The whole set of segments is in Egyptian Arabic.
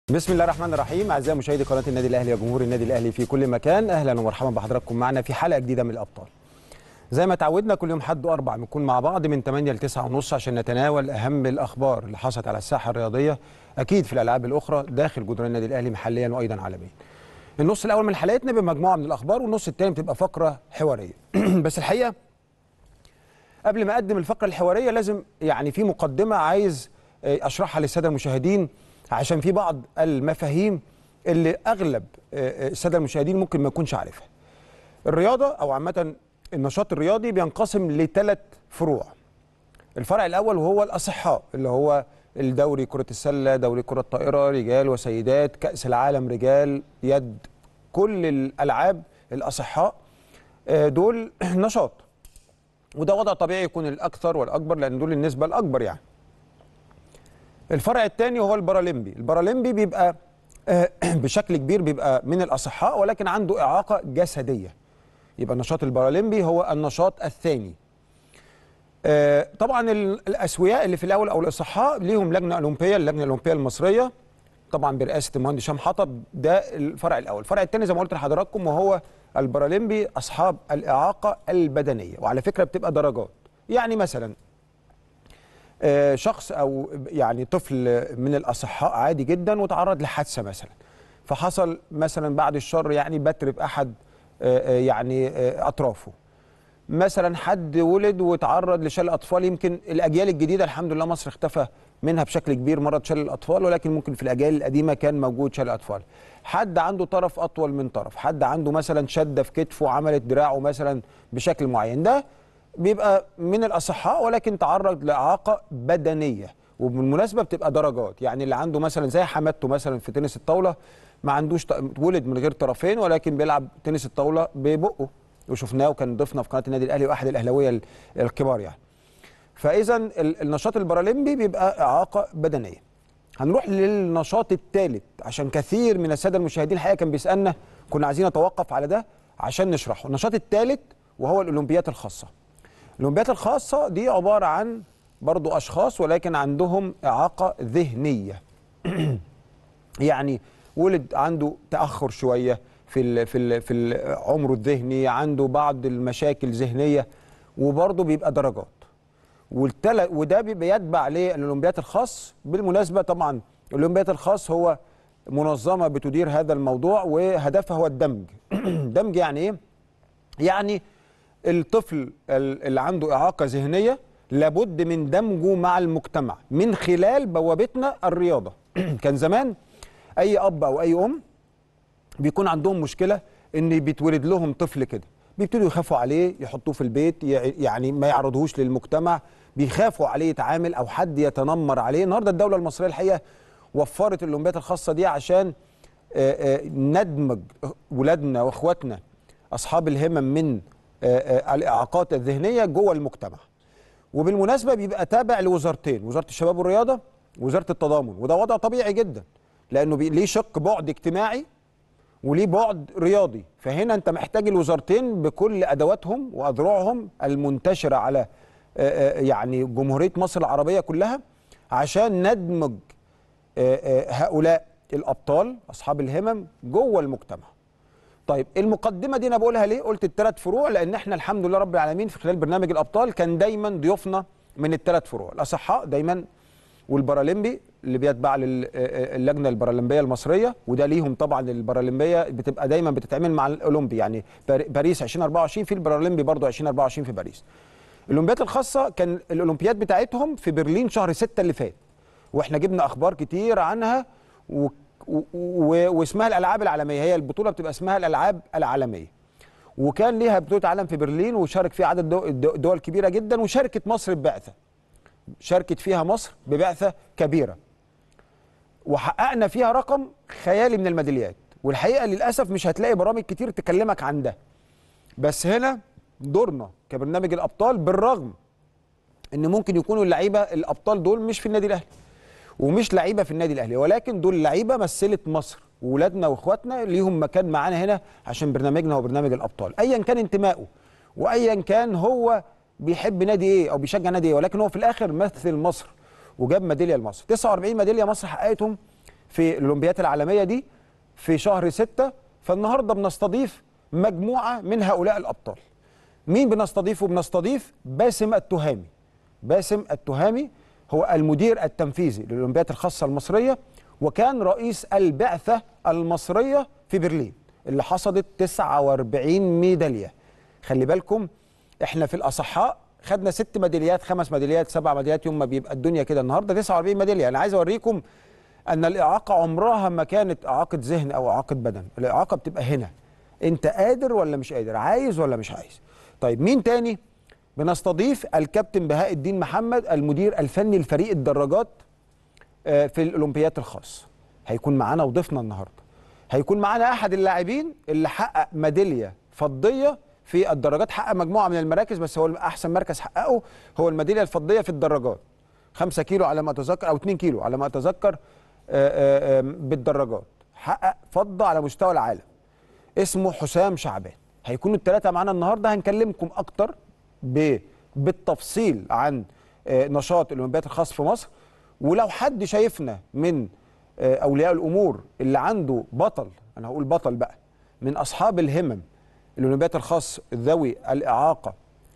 بسم الله الرحمن الرحيم اعزائي مشاهدي قناه النادي الاهلي وجمهور النادي الاهلي في كل مكان اهلا ومرحبا بحضراتكم معنا في حلقه جديده من الابطال زي ما تعودنا كل يوم حد واربع بنكون مع بعض من 8 ل 9 ونص عشان نتناول اهم الاخبار اللي حصلت على الساحه الرياضيه اكيد في الالعاب الاخرى داخل جدران النادي الاهلي محليا وايضا عالميا النص الاول من حلقتنا بمجموعه من الاخبار والنص الثاني بتبقى فقره حواريه بس الحقيقه قبل ما اقدم الفقره الحواريه لازم يعني في مقدمه عايز اشرحها للساده المشاهدين عشان في بعض المفاهيم اللي اغلب الساده المشاهدين ممكن ما يكونش عارفها. الرياضه او عامه النشاط الرياضي بينقسم لثلاث فروع. الفرع الاول وهو الاصحاء اللي هو الدوري كره السله، دوري كره الطائره، رجال وسيدات، كاس العالم رجال، يد كل الالعاب الاصحاء دول نشاط. وده وضع طبيعي يكون الاكثر والاكبر لان دول النسبه الاكبر يعني. الفرع الثاني هو البارالمبي البارالمبي بيبقى بشكل كبير بيبقى من الاصحاء ولكن عنده اعاقه جسديه يبقى النشاط البارالمبي هو النشاط الثاني طبعا الاسوياء اللي في الاول او الاصحاء ليهم لجنه اولمبيه اللجنه الاولمبيه المصريه طبعا برئاسه المهندس هشام حطب ده الفرع الاول الفرع الثاني زي ما قلت لحضراتكم وهو البارالمبي اصحاب الاعاقه البدنيه وعلى فكره بتبقى درجات يعني مثلا شخص او يعني طفل من الاصحاء عادي جدا وتعرض لحادثه مثلا فحصل مثلا بعد الشر يعني بتر باحد يعني اطرافه مثلا حد ولد وتعرض لشلل اطفال يمكن الاجيال الجديده الحمد لله مصر اختفى منها بشكل كبير مرض شلل الاطفال ولكن ممكن في الاجيال القديمه كان موجود شلل اطفال حد عنده طرف اطول من طرف حد عنده مثلا شده في كتفه عملت دراعه مثلا بشكل معين ده بيبقى من الاصحاء ولكن تعرض لاعاقه بدنيه وبالمناسبه بتبقى درجات يعني اللي عنده مثلا زي حمادته مثلا في تنس الطاوله ما عندوش ولد من غير طرفين ولكن بيلعب تنس الطاوله ببقه وشفناه وكان ضيفنا في قناه النادي الاهلي واحد الاهلاويه الكبار يعني فاذا النشاط البارالمبي بيبقى اعاقه بدنيه هنروح للنشاط الثالث عشان كثير من الساده المشاهدين الحقيقه كان بيسالنا كنا عايزين نتوقف على ده عشان نشرحه النشاط الثالث وهو الاولمبيات الخاصه الاولمبيات الخاصه دي عباره عن برضو اشخاص ولكن عندهم اعاقه ذهنيه يعني ولد عنده تاخر شويه في ال في ال في عمره الذهني عنده بعض المشاكل ذهنيه وبرضه بيبقى درجات والتل... وده بيبقى يتبع للاولمبيات الخاص بالمناسبه طبعا الاولمبيات الخاص هو منظمه بتدير هذا الموضوع وهدفها هو الدمج دمج يعني ايه يعني الطفل اللي عنده إعاقة ذهنية لابد من دمجه مع المجتمع من خلال بوابتنا الرياضة كان زمان أي أب أو أي أم بيكون عندهم مشكلة إن بيتولد لهم طفل كده بيبتدوا يخافوا عليه يحطوه في البيت يعني ما يعرضوهوش للمجتمع بيخافوا عليه يتعامل أو حد يتنمر عليه النهاردة الدولة المصرية الحقيقة وفرت الأولمبيات الخاصة دي عشان ندمج ولادنا وإخواتنا أصحاب الهمم من الاعاقات الذهنيه جوه المجتمع وبالمناسبه بيبقى تابع لوزارتين وزاره الشباب والرياضه ووزاره التضامن وده وضع طبيعي جدا لانه ليه شق بعد اجتماعي وليه بعد رياضي فهنا انت محتاج الوزارتين بكل ادواتهم واذرعهم المنتشره على يعني جمهوريه مصر العربيه كلها عشان ندمج هؤلاء الابطال اصحاب الهمم جوه المجتمع طيب المقدمه دي انا بقولها ليه قلت الثلاث فروع لان احنا الحمد لله رب العالمين في خلال برنامج الابطال كان دايما ضيوفنا من الثلاث فروع الاصحاء دايما والبارالمبي اللي بيتبع للجنه البارالمبيه المصريه وده ليهم طبعا البارالمبيه بتبقى دايما بتتعمل مع الاولمبي يعني باريس 2024 في البارالمبي برضه 2024 في باريس الاولمبيات الخاصه كان الاولمبياد بتاعتهم في برلين شهر 6 اللي فات واحنا جبنا اخبار كتير عنها و واسمها الالعاب العالميه هي البطوله بتبقى اسمها الالعاب العالميه وكان ليها بطوله عالم في برلين وشارك فيها عدد دول, دول كبيره جدا وشاركت مصر ببعثه شاركت فيها مصر ببعثه كبيره وحققنا فيها رقم خيالي من الميداليات والحقيقه للاسف مش هتلاقي برامج كتير تكلمك عن ده بس هنا دورنا كبرنامج الابطال بالرغم ان ممكن يكونوا اللعيبه الابطال دول مش في النادي الاهلي ومش لعيبه في النادي الاهلي ولكن دول لعيبه مثلت مصر واولادنا واخواتنا ليهم مكان معانا هنا عشان برنامجنا وبرنامج الابطال ايا كان انتمائه وايا كان هو بيحب نادي ايه او بيشجع نادي ايه ولكن هو في الاخر مثل مصر وجاب ميداليه لمصر 49 ميداليه مصر حققتهم في الاولمبيات العالميه دي في شهر ستة فالنهارده بنستضيف مجموعه من هؤلاء الابطال مين بنستضيفه بنستضيف باسم التهامي باسم التهامي هو المدير التنفيذي للاولمبيات الخاصه المصريه وكان رئيس البعثه المصريه في برلين اللي حصدت 49 ميداليه خلي بالكم احنا في الاصحاء خدنا ست ميداليات خمس ميداليات سبع ميداليات يوم ما بيبقى الدنيا كده النهارده 49 ميداليه انا عايز اوريكم ان الاعاقه عمرها ما كانت اعاقه ذهن او اعاقه بدن الاعاقه بتبقى هنا انت قادر ولا مش قادر عايز ولا مش عايز طيب مين تاني بنستضيف الكابتن بهاء الدين محمد المدير الفني لفريق الدراجات آه، في الاولمبيات الخاص هيكون معانا وضيفنا النهارده هيكون معانا احد اللاعبين اللي حقق ميداليه فضيه في الدراجات حقق مجموعه من المراكز بس هو احسن مركز حققه هو الميداليه الفضيه في الدراجات 5 كيلو على ما اتذكر او 2 كيلو على ما اتذكر آه، آه، آه، بالدراجات حقق فضه على مستوى العالم اسمه حسام شعبان هيكونوا الثلاثه معانا النهارده هنكلمكم اكتر ب- بالتفصيل عن آه، نشاط الاولمبياد الخاص في مصر ولو حد شايفنا من آه، اولياء الامور اللي عنده بطل انا هقول بطل بقى من اصحاب الهمم الاولمبياد الخاص ذوي الاعاقه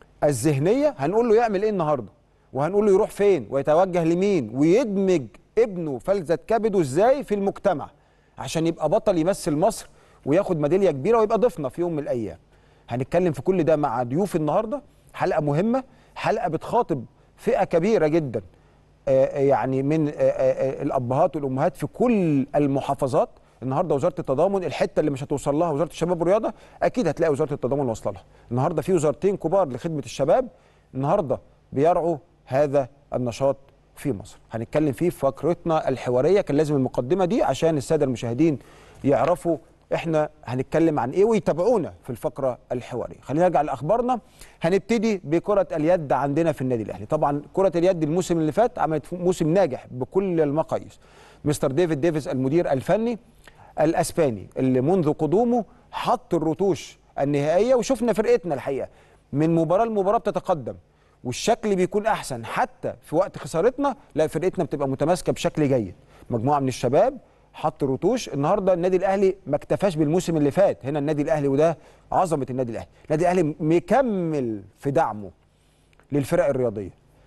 الذهنيه هنقول له يعمل ايه النهارده وهنقول له يروح فين ويتوجه لمين ويدمج ابنه فلذة كبده ازاي في المجتمع عشان يبقى بطل يمثل مصر وياخد ميداليه كبيره ويبقى ضيفنا في يوم من الايام هنتكلم في كل ده مع ضيوف النهارده حلقه مهمه حلقه بتخاطب فئه كبيره جدا آه، يعني من آه، آه، الابهات والامهات في كل المحافظات النهارده وزاره التضامن الحته اللي مش هتوصل لها وزاره الشباب والرياضه اكيد هتلاقي وزاره التضامن واصله لها النهارده في وزارتين كبار لخدمه الشباب النهارده بيرعوا هذا النشاط في مصر هنتكلم فيه في فقرتنا الحواريه كان لازم المقدمه دي عشان الساده المشاهدين يعرفوا احنا هنتكلم عن ايه ويتابعونا في الفقره الحواريه خلينا نرجع لاخبارنا هنبتدي بكره اليد عندنا في النادي الاهلي طبعا كره اليد الموسم اللي فات عملت موسم ناجح بكل المقاييس مستر ديفيد ديفيس المدير الفني الاسباني اللي منذ قدومه حط الرتوش النهائيه وشفنا فرقتنا الحقيقه من مباراه لمباراه بتتقدم والشكل بيكون احسن حتى في وقت خسارتنا لا فرقتنا بتبقى متماسكه بشكل جيد مجموعه من الشباب حط رتوش النهارده النادي الاهلي ما اكتفاش بالموسم اللي فات هنا النادي الاهلي وده عظمه النادي الاهلي النادي الاهلي مكمل في دعمه للفرق الرياضيه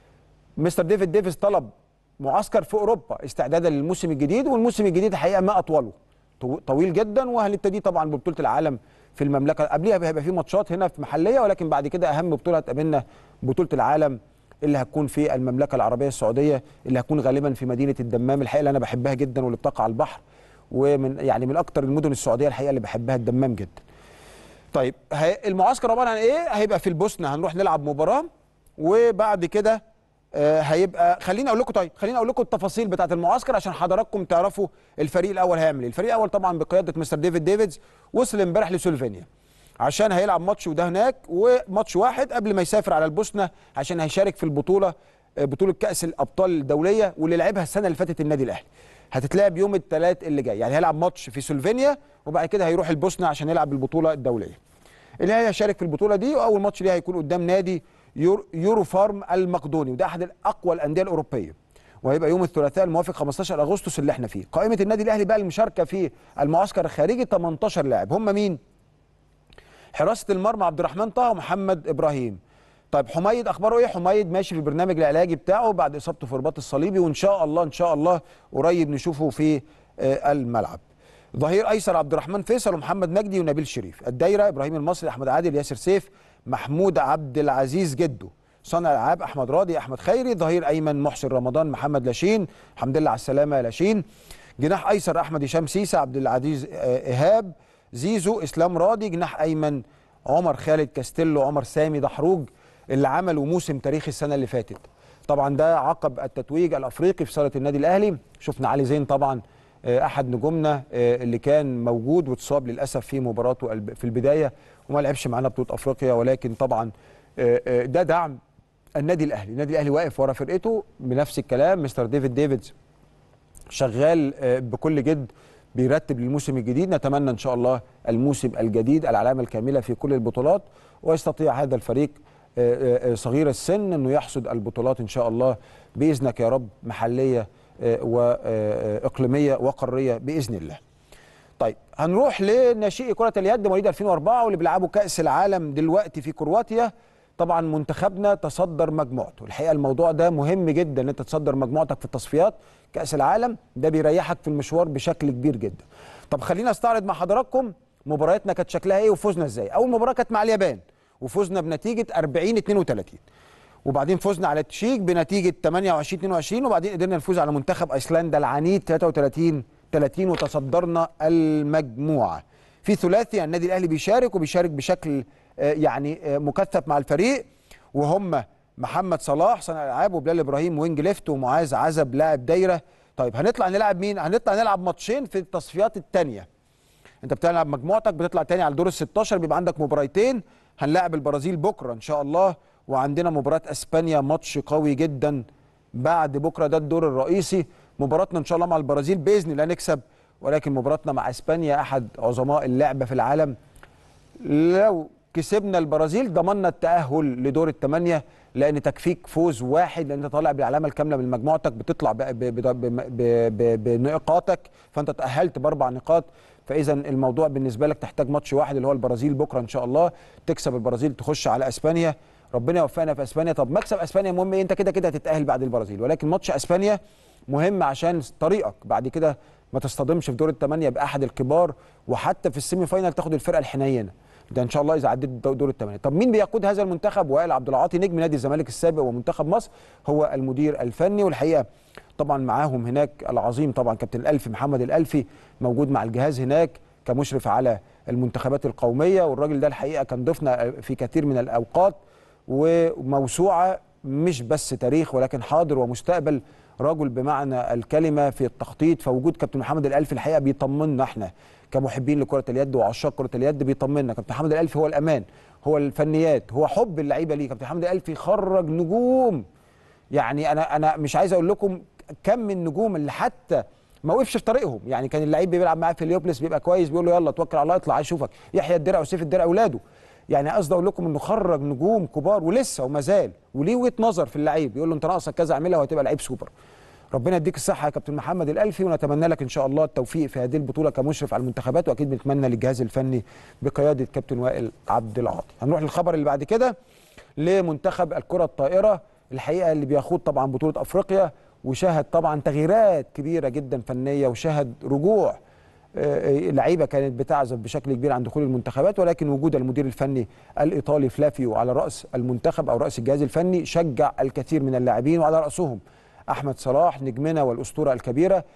مستر ديفيد ديفيس طلب معسكر في اوروبا استعدادا للموسم الجديد والموسم الجديد الحقيقه ما اطوله طو- طويل جدا وهنبتدي طبعا ببطوله العالم في المملكه قبلها هيبقى في ماتشات هنا في محليه ولكن بعد كده اهم بطوله هتقابلنا بطوله العالم اللي هتكون في المملكه العربيه السعوديه اللي هتكون غالبا في مدينه الدمام الحقيقه اللي انا بحبها جدا واللي بتقع على البحر ومن يعني من اكتر المدن السعوديه الحقيقه اللي بحبها الدمام جدا طيب هي- المعسكر عباره عن ايه هيبقى في البوسنه هنروح نلعب مباراه وبعد كده آه، هيبقى خليني اقول لكم طيب خليني اقول لكم التفاصيل بتاعه المعسكر عشان حضراتكم تعرفوا الفريق الاول هيعمل ايه الفريق الاول طبعا بقياده مستر ديفيد ديفيدز وصل امبارح لسلوفينيا عشان هيلعب ماتش وده هناك وماتش واحد قبل ما يسافر على البوسنه عشان هيشارك في البطوله آه، بطوله كاس الابطال الدوليه واللي لعبها السنه اللي فاتت النادي الاهلي هتتلعب يوم الثلاث اللي جاي يعني هيلعب ماتش في سلوفينيا وبعد كده هيروح البوسنه عشان يلعب البطوله الدوليه اللي هيشارك في البطوله دي واول ماتش ليه هيكون قدام نادي يور يورو فارم المقدوني وده احد اقوى الانديه الاوروبيه وهيبقى يوم الثلاثاء الموافق 15 اغسطس اللي احنا فيه قائمه النادي الاهلي بقى المشاركه في المعسكر الخارجي 18 لاعب هم مين حراسه المرمى عبد الرحمن طه ومحمد ابراهيم طيب حميد اخباره ايه حميد ماشي في البرنامج العلاجي بتاعه بعد اصابته في الرباط الصليبي وان شاء الله ان شاء الله قريب نشوفه في آه، الملعب ظهير ايسر عبد الرحمن فيصل ومحمد مجدي ونبيل شريف الدايره ابراهيم المصري احمد عادل ياسر سيف محمود عبد العزيز جده صانع العاب احمد راضي احمد خيري ظهير ايمن محسن رمضان محمد لاشين الحمد لله على السلامه يا لاشين جناح ايسر احمد هشام سيسه عبد العزيز آه، ايهاب زيزو اسلام راضي جناح ايمن عمر خالد كاستيلو عمر سامي دحروج اللي عملوا موسم تاريخي السنه اللي فاتت طبعا ده عقب التتويج الافريقي في صاله النادي الاهلي شفنا علي زين طبعا آه، احد نجومنا آه، اللي كان موجود واتصاب للاسف في مباراته الب- في البدايه وما لعبش معانا بطوله افريقيا ولكن طبعا آه، آه، ده دعم النادي الاهلي النادي الاهلي واقف ورا فرقته بنفس الكلام مستر ديفيد ديفيدز شغال آه، بكل جد بيرتب للموسم الجديد نتمنى ان شاء الله الموسم الجديد العلامه الكامله في كل البطولات ويستطيع هذا الفريق آه، آه، آه، صغير السن انه يحصد البطولات ان شاء الله باذنك يا رب محليه واقليميه وقاريه باذن الله. طيب هنروح لناشئي كره اليد مواليد 2004 واللي بيلعبوا كاس العالم دلوقتي في كرواتيا طبعا منتخبنا تصدر مجموعته الحقيقه الموضوع ده مهم جدا ان انت تصدر مجموعتك في التصفيات كاس العالم ده بيريحك في المشوار بشكل كبير جدا طب خلينا استعرض مع حضراتكم مبارياتنا كانت شكلها ايه وفوزنا ازاي اول مباراه كانت مع اليابان وفوزنا بنتيجه 40 32 وبعدين فزنا على التشيك بنتيجه 28 22 وبعدين قدرنا نفوز على منتخب ايسلندا العنيد 33 30 وتصدرنا المجموعه في ثلاثي النادي الاهلي بيشارك وبيشارك بشكل يعني مكثف مع الفريق وهم محمد صلاح صانع العاب وبلال ابراهيم وينج ليفت ومعاذ عزب لاعب دايره طيب هنطلع نلعب مين هنطلع نلعب ماتشين في التصفيات الثانيه انت بتلعب مجموعتك بتطلع تاني على الدور ال 16 بيبقى عندك مباراتين هنلاعب البرازيل بكره ان شاء الله وعندنا مباراه اسبانيا ماتش قوي جدا بعد بكره ده الدور الرئيسي مباراتنا ان شاء الله مع البرازيل باذن الله نكسب ولكن مباراتنا مع اسبانيا احد عظماء اللعبه في العالم لو كسبنا البرازيل ضمننا التاهل لدور الثمانيه لان تكفيك فوز واحد لان انت طالع بالعلامه الكامله من مجموعتك بتطلع بنقاطك فانت تاهلت باربع نقاط فاذا الموضوع بالنسبه لك تحتاج ماتش واحد اللي هو البرازيل بكره ان شاء الله تكسب البرازيل تخش على اسبانيا ربنا يوفقنا في اسبانيا طب مكسب اسبانيا مهم ايه انت كده كده هتتاهل بعد البرازيل ولكن ماتش اسبانيا مهم عشان طريقك بعد كده ما تصطدمش في دور الثمانيه باحد الكبار وحتى في السيمي فاينال تاخد الفرقه الحنينه ده ان شاء الله اذا عديت دور الثمانيه طب مين بيقود هذا المنتخب وائل عبد العاطي نجم نادي الزمالك السابق ومنتخب مصر هو المدير الفني والحقيقه طبعا معاهم هناك العظيم طبعا كابتن الالفي محمد الالفي موجود مع الجهاز هناك كمشرف على المنتخبات القوميه والراجل ده الحقيقه كان ضيفنا في كثير من الاوقات وموسوعه مش بس تاريخ ولكن حاضر ومستقبل رجل بمعنى الكلمه في التخطيط فوجود كابتن محمد الالفي الحقيقه بيطمنا احنا كمحبين لكره اليد وعشاق كره اليد بيطمنا كابتن محمد الالفي هو الامان هو الفنيات هو حب اللعيبه ليه كابتن محمد الالفي خرج نجوم يعني انا انا مش عايز اقول لكم كم من النجوم اللي حتى ما وقفش في طريقهم يعني كان اللعيب بيلعب معاه في اليوبلس بيبقى كويس بيقول له يلا توكل على الله اطلع عايز اشوفك يحيى الدرع وسيف الدرع اولاده يعني قصدي اقول لكم انه خرج نجوم كبار ولسه وما زال وليه وجهه نظر في اللعيب بيقول له انت ناقصك كذا اعملها وهتبقى لعيب سوبر ربنا يديك الصحه يا كابتن محمد الالفي ونتمنى لك ان شاء الله التوفيق في هذه البطوله كمشرف على المنتخبات واكيد بنتمنى للجهاز الفني بقياده كابتن وائل عبد العاطي هنروح للخبر اللي بعد كده لمنتخب الكره الطائره الحقيقه اللي بيخوض طبعا بطوله افريقيا وشاهد طبعا تغييرات كبيره جدا فنيه وشاهد رجوع لعيبه كانت بتعزف بشكل كبير عن دخول المنتخبات ولكن وجود المدير الفني الايطالي فلافيو على راس المنتخب او راس الجهاز الفني شجع الكثير من اللاعبين وعلى راسهم احمد صلاح نجمنا والاسطوره الكبيره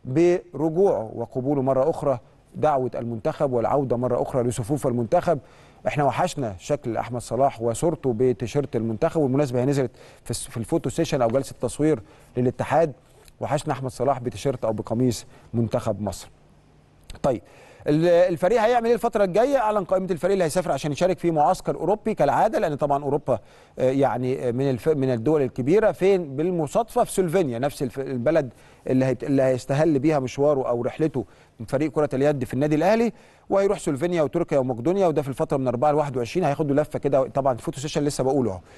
برجوعه وقبوله مره اخرى دعوه المنتخب والعوده مره اخرى لصفوف المنتخب احنا وحشنا شكل احمد صلاح وصورته بتيشيرت المنتخب والمناسبه هي نزلت في الفوتو سيشن او جلسه تصوير للاتحاد وحشنا احمد صلاح بتيشيرت او بقميص منتخب مصر طيب الفريق هيعمل ايه الفتره الجايه اعلن قائمه الفريق اللي هيسافر عشان يشارك في معسكر اوروبي كالعاده لان طبعا اوروبا يعني من الف... من الدول الكبيره فين بالمصادفه في سلوفينيا نفس البلد اللي هي... اللي هيستهل بيها مشواره او رحلته من فريق كره اليد في النادي الاهلي وهيروح سلوفينيا وتركيا ومقدونيا وده في الفتره من 4 ل 21 هياخد له لفه كده طبعا الفوتو سيشن لسه بقوله اهو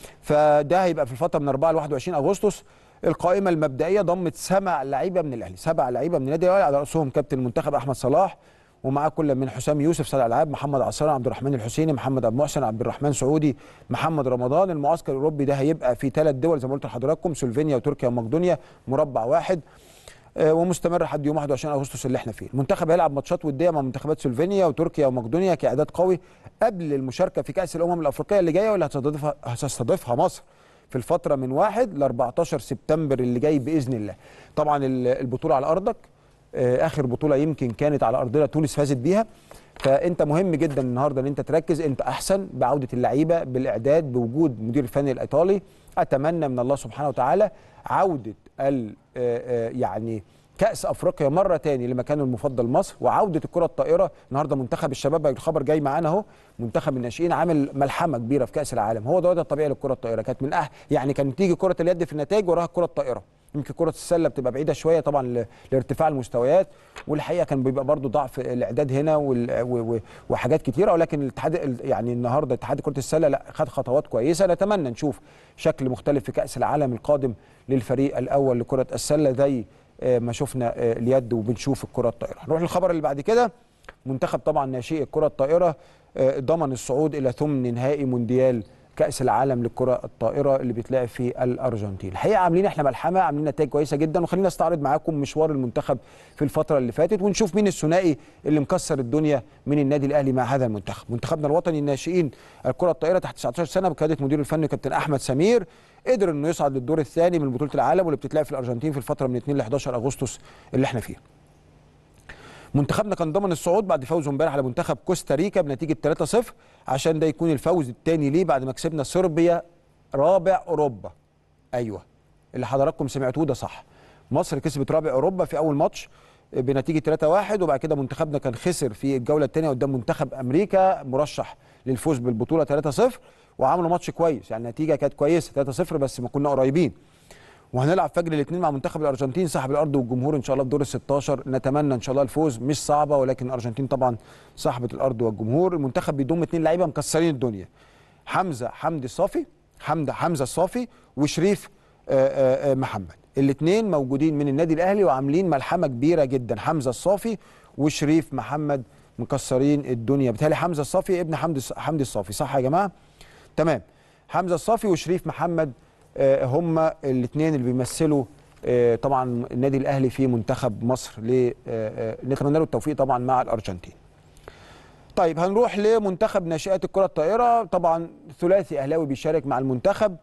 فده هيبقى في الفتره من 4 ل 21 اغسطس القائمه المبدئيه ضمت سبع لعيبه من الاهلي سبع لعيبه من النادي الاهلي على راسهم كابتن المنتخب احمد صلاح ومعاه كل من حسام يوسف صانع العاب محمد عصار عبد الرحمن الحسيني محمد ابو محسن عبد الرحمن سعودي محمد رمضان المعسكر الاوروبي ده هيبقى في ثلاث دول زي ما قلت لحضراتكم سلوفينيا وتركيا ومقدونيا مربع واحد ومستمر لحد يوم 21 اغسطس اللي احنا فيه المنتخب هيلعب ماتشات وديه مع منتخبات سلوفينيا وتركيا ومقدونيا كاعداد قوي قبل المشاركه في كاس الامم الافريقيه اللي جايه واللي هتستضيفها هتستضيفها مصر في الفتره من 1 ل 14 سبتمبر اللي جاي باذن الله طبعا البطوله على ارضك اخر بطوله يمكن كانت على ارضنا تونس فازت بيها فانت مهم جدا النهارده ان انت تركز انت احسن بعوده اللعيبه بالاعداد بوجود المدير الفني الايطالي اتمنى من الله سبحانه وتعالى عوده ال يعني كاس افريقيا مره تاني لمكانه المفضل مصر وعوده الكره الطائره النهارده منتخب الشباب الخبر جاي معانا اهو منتخب الناشئين عامل ملحمه كبيره في كاس العالم هو ده الطبيعي للكره الطائره كانت من أه يعني كان تيجي كره اليد في النتائج وراها الكره الطائره يمكن كره السله بتبقى بعيده شويه طبعا ل- لارتفاع المستويات والحقيقه كان بيبقى برضو ضعف الاعداد هنا وال- و- و- وحاجات كتيره ولكن الاتحاد ال- يعني النهارده اتحاد كره السله لا خد خطوات كويسه نتمنى نشوف شكل مختلف في كاس العالم القادم للفريق الاول لكره السله زي آه، ما شفنا آه، اليد وبنشوف الكره الطائره نروح للخبر اللي بعد كده منتخب طبعا ناشئ الكره الطائره آه، ضمن الصعود الى ثمن نهائي مونديال كاس العالم للكره الطائره اللي بيتلعب في الارجنتين الحقيقه عاملين احنا ملحمه عاملين نتائج كويسه جدا وخلينا استعرض معاكم مشوار المنتخب في الفتره اللي فاتت ونشوف مين الثنائي اللي مكسر الدنيا من النادي الاهلي مع هذا المنتخب منتخبنا الوطني الناشئين الكره الطائره تحت 19 سنه بقياده مدير الفني كابتن احمد سمير قدر انه يصعد للدور الثاني من بطوله العالم واللي بتتلعب في الارجنتين في الفتره من 2 ل 11 اغسطس اللي احنا فيه منتخبنا كان ضمن الصعود بعد فوزه امبارح على منتخب كوستاريكا بنتيجه 3-0 عشان ده يكون الفوز الثاني ليه بعد ما كسبنا صربيا رابع اوروبا ايوه اللي حضراتكم سمعتوه ده صح مصر كسبت رابع اوروبا في اول ماتش بنتيجه 3-1 وبعد كده منتخبنا كان خسر في الجوله الثانيه قدام منتخب امريكا مرشح للفوز بالبطوله 3-0 وعملوا ماتش كويس يعني النتيجه كانت كويسه 3-0 بس ما كنا قريبين وهنلعب فجر الاثنين مع منتخب الارجنتين صاحب الارض والجمهور ان شاء الله في دور ال 16 نتمنى ان شاء الله الفوز مش صعبه ولكن الارجنتين طبعا صاحبه الارض والجمهور المنتخب بيضم اثنين لعيبه مكسرين الدنيا حمزه حمدي الصافي حمزه حمزه الصافي وشريف آه، آه، آه، محمد الاثنين موجودين من النادي الاهلي وعاملين ملحمه كبيره جدا حمزه الصافي وشريف محمد مكسرين الدنيا بالتالي حمزه الصافي ابن حمدي حمدي الصافي صح يا جماعه تمام حمزه الصافي وشريف محمد آه، هم الاثنين اللي بيمثلوا آه، طبعا النادي الاهلي في منتخب مصر ل آه، آه، نتمنى له التوفيق طبعا مع الارجنتين طيب هنروح لمنتخب ناشئات الكره الطائره طبعا ثلاثي اهلاوي بيشارك مع المنتخب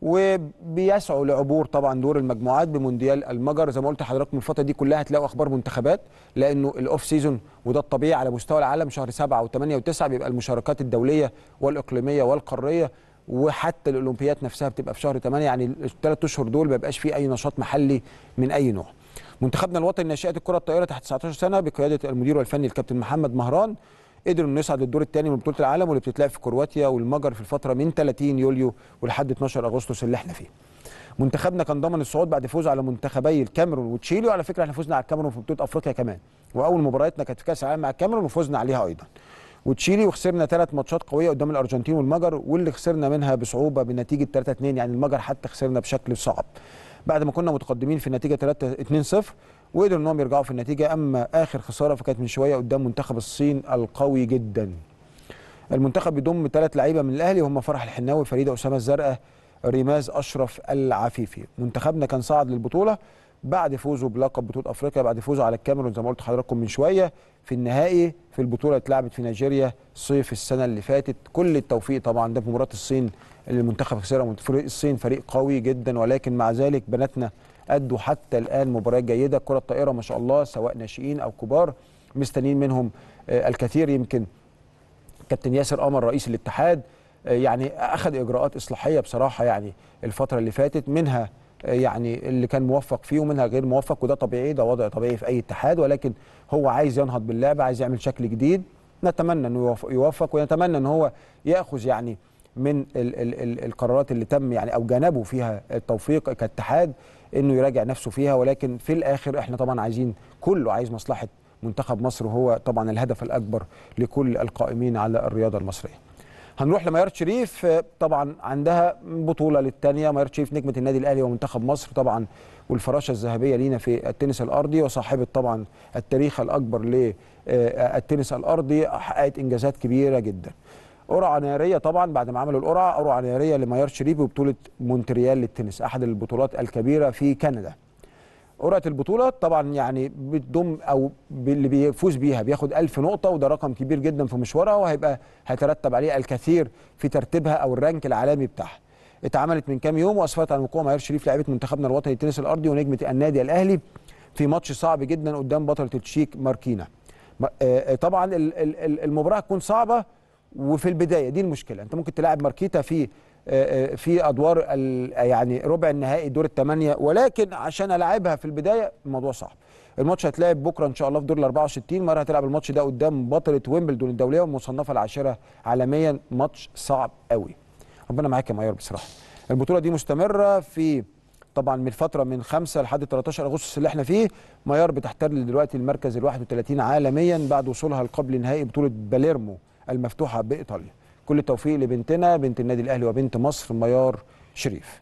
وبيسعوا لعبور طبعا دور المجموعات بمونديال المجر زي ما قلت لحضراتكم الفتره دي كلها هتلاقوا اخبار منتخبات لانه الاوف سيزون وده الطبيعي على مستوى العالم شهر سبعة و8 و9 بيبقى المشاركات الدوليه والاقليميه والقاريه وحتى الاولمبياد نفسها بتبقى في شهر 8 يعني الثلاث اشهر دول ما بيبقاش فيه اي نشاط محلي من اي نوع منتخبنا الوطني ناشئات الكره الطائره تحت 19 سنه بقياده المدير الفني الكابتن محمد مهران قدروا انه يصعد للدور الثاني من بطوله العالم واللي بتتلعب في كرواتيا والمجر في الفتره من 30 يوليو ولحد 12 اغسطس اللي احنا فيه. منتخبنا كان ضمن الصعود بعد فوزه على منتخبي الكاميرون وتشيلي وعلى فكره احنا فزنا على الكاميرون في بطوله افريقيا كمان واول مباراتنا كانت في كاس العالم مع الكاميرون وفزنا عليها ايضا. وتشيلي وخسرنا ثلاث ماتشات قويه قدام الارجنتين والمجر واللي خسرنا منها بصعوبه بنتيجه 3 2 يعني المجر حتى خسرنا بشكل صعب. بعد ما كنا متقدمين في النتيجه 3 2 0 وقدروا انهم يرجعوا في النتيجه اما اخر خساره فكانت من شويه قدام منتخب الصين القوي جدا. المنتخب بيضم ثلاث لعيبه من الاهلي هم فرح الحناوي فريده اسامه الزرقاء ريماز اشرف العفيفي منتخبنا كان صعد للبطوله بعد فوزه بلقب بطوله افريقيا بعد فوزه على الكاميرون زي ما قلت لحضراتكم من شويه في النهائي في البطوله اللي اتلعبت في نيجيريا صيف السنه اللي فاتت كل التوفيق طبعا ده في مباراه الصين اللي المنتخب خسرها فريق الصين فريق قوي جدا ولكن مع ذلك بناتنا ادوا حتى الان مباريات جيده كره الطائره ما شاء الله سواء ناشئين او كبار مستنيين منهم آه، الكثير يمكن كابتن ياسر قمر رئيس الاتحاد آه، يعني اخذ اجراءات اصلاحيه بصراحه يعني الفتره اللي فاتت منها آه، يعني اللي كان موفق فيه ومنها غير موفق وده طبيعي ده وضع طبيعي في اي اتحاد ولكن هو عايز ينهض باللعبه عايز يعمل شكل جديد نتمنى انه يوف- يوفق ونتمنى ان هو ياخذ يعني من ال ال ال القرارات اللي تم يعني او جانبه فيها التوفيق كاتحاد انه يراجع نفسه فيها ولكن في الاخر احنا طبعا عايزين كله عايز مصلحه منتخب مصر وهو طبعا الهدف الاكبر لكل القائمين على الرياضه المصريه. هنروح لميار شريف آه، طبعا عندها بطوله للثانيه ميار شريف نجمه النادي الاهلي ومنتخب مصر طبعا والفراشه الذهبيه لينا في التنس الارضي وصاحبه طبعا التاريخ الاكبر للتنس الارضي حققت انجازات كبيره جدا. قرعه ناريه طبعا بعد ما عملوا القرعه قرعه ناريه لميار شريف ببطوله مونتريال للتنس احد البطولات الكبيره في كندا. قرعه البطوله طبعا يعني بتضم او ب- اللي بيفوز بيها بياخد ألف نقطه وده رقم كبير جدا في مشوارها وهيبقى هيترتب عليه الكثير في ترتيبها او الرانك العالمي بتاعها. اتعملت من كام يوم واسفرت عن وقوع ميار شريف لاعبه منتخبنا الوطني التنس الارضي ونجمه النادي الاهلي في ماتش صعب جدا قدام بطله التشيك ماركينا. م- آه، آه، طبعا ال- ال- ال- المباراه هتكون صعبه وفي البدايه دي المشكله انت ممكن تلاعب ماركيتا في آه، آه، في ادوار ال- يعني ربع النهائي دور الثمانيه ولكن عشان العبها في البدايه الموضوع صعب الماتش هيتلعب بكره ان شاء الله في دور ال 64 مره هتلعب الماتش ده قدام بطله ويمبلدون الدوليه والمصنفه العاشره عالميا ماتش صعب قوي ربنا معاك يا ميار بصراحه البطوله دي مستمره في طبعا من فتره من 5 لحد 13 اغسطس اللي احنا فيه ميار بتحتل دلوقتي المركز ال 31 عالميا بعد وصولها لقبل نهائي بطوله باليرمو المفتوحه بايطاليا كل التوفيق لبنتنا بنت النادي الاهلي وبنت مصر ميار شريف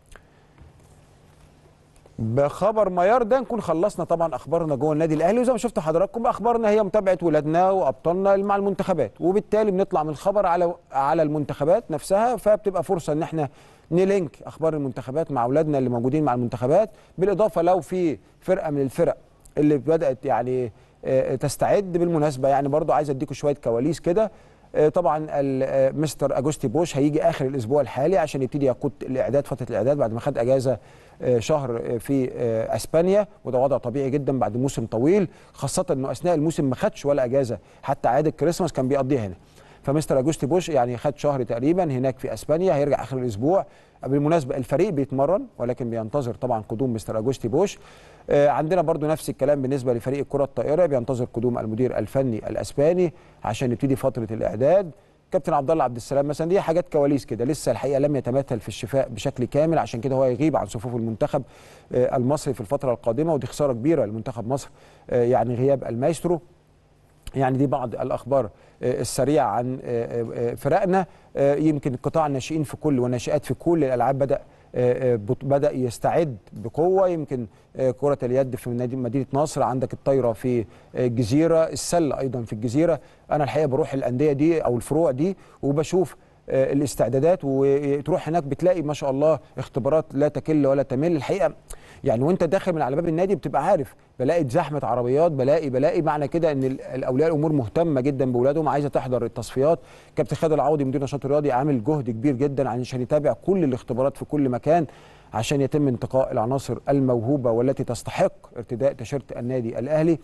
بخبر ميار ده نكون خلصنا طبعا اخبارنا جوه النادي الاهلي وزي ما شفتوا حضراتكم اخبارنا هي متابعه ولادنا وابطالنا مع المنتخبات وبالتالي بنطلع من الخبر على على المنتخبات نفسها فبتبقى فرصه ان احنا نلينك اخبار المنتخبات مع اولادنا اللي موجودين مع المنتخبات بالاضافه لو في فرقه من الفرق اللي بدات يعني آه، تستعد بالمناسبه يعني برضو عايز اديكم شويه كواليس كده آه، طبعا ال- آه، مستر اجوستي بوش هيجي اخر الاسبوع الحالي عشان يبتدي يقود الاعداد فتره الاعداد بعد ما خد اجازه آه، شهر آه، في آه، اسبانيا وده وضع طبيعي جدا بعد موسم طويل خاصه انه اثناء الموسم ما خدش ولا اجازه حتى عيد الكريسماس كان بيقضيها هنا فمستر اجوستي بوش يعني خد شهر تقريبا هناك في اسبانيا هيرجع اخر الاسبوع بالمناسبه الفريق بيتمرن ولكن بينتظر طبعا قدوم مستر اجوستي بوش آه، عندنا برضو نفس الكلام بالنسبه لفريق الكره الطائره بينتظر قدوم المدير الفني الاسباني عشان يبتدي فتره الاعداد كابتن عبد الله عبد السلام مثلا دي حاجات كواليس كده لسه الحقيقه لم يتمثل في الشفاء بشكل كامل عشان كده هو يغيب عن صفوف المنتخب آه، المصري في الفتره القادمه ودي خساره كبيره لمنتخب مصر آه، يعني غياب المايسترو يعني دي بعض الاخبار آه، السريعه عن آه، آه، فرقنا آه، يمكن قطاع الناشئين في كل والناشئات في كل الالعاب بدا آه، آه، بط- بدا يستعد بقوه يمكن آه، كره اليد في نادي مدينه نصر عندك الطايره في آه، الجزيره السله ايضا في الجزيره انا الحقيقه بروح الانديه دي او الفروع دي وبشوف آه، الاستعدادات وتروح هناك بتلاقي ما شاء الله اختبارات لا تكل ولا تمل الحقيقه يعني وانت داخل من على باب النادي بتبقى عارف بلاقي زحمه عربيات بلاقي بلاقي معنى كده ان ال- الاولياء الامور مهتمه جدا باولادهم عايزه تحضر التصفيات كابتن خالد العوضي مدير النشاط الرياضي عامل جهد كبير جدا عشان يتابع كل الاختبارات في كل مكان عشان يتم انتقاء العناصر الموهوبه والتي تستحق ارتداء تيشيرت النادي الاهلي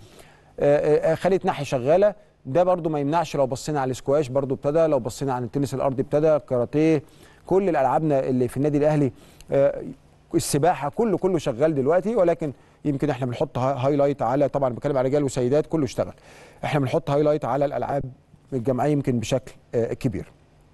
آه، آه، خلية ناحية شغالة ده برضو ما يمنعش لو بصينا على السكواش برضو ابتدى لو بصينا على التنس الارضي ابتدى الكاراتيه كل الالعابنا اللي في النادي الاهلي آه، السباحه كله كله شغال دلوقتي ولكن يمكن احنا بنحط ها- هايلايت على طبعا بتكلم على رجال وسيدات كله اشتغل احنا بنحط هايلايت على الالعاب الجماعيه يمكن بشكل آه، كبير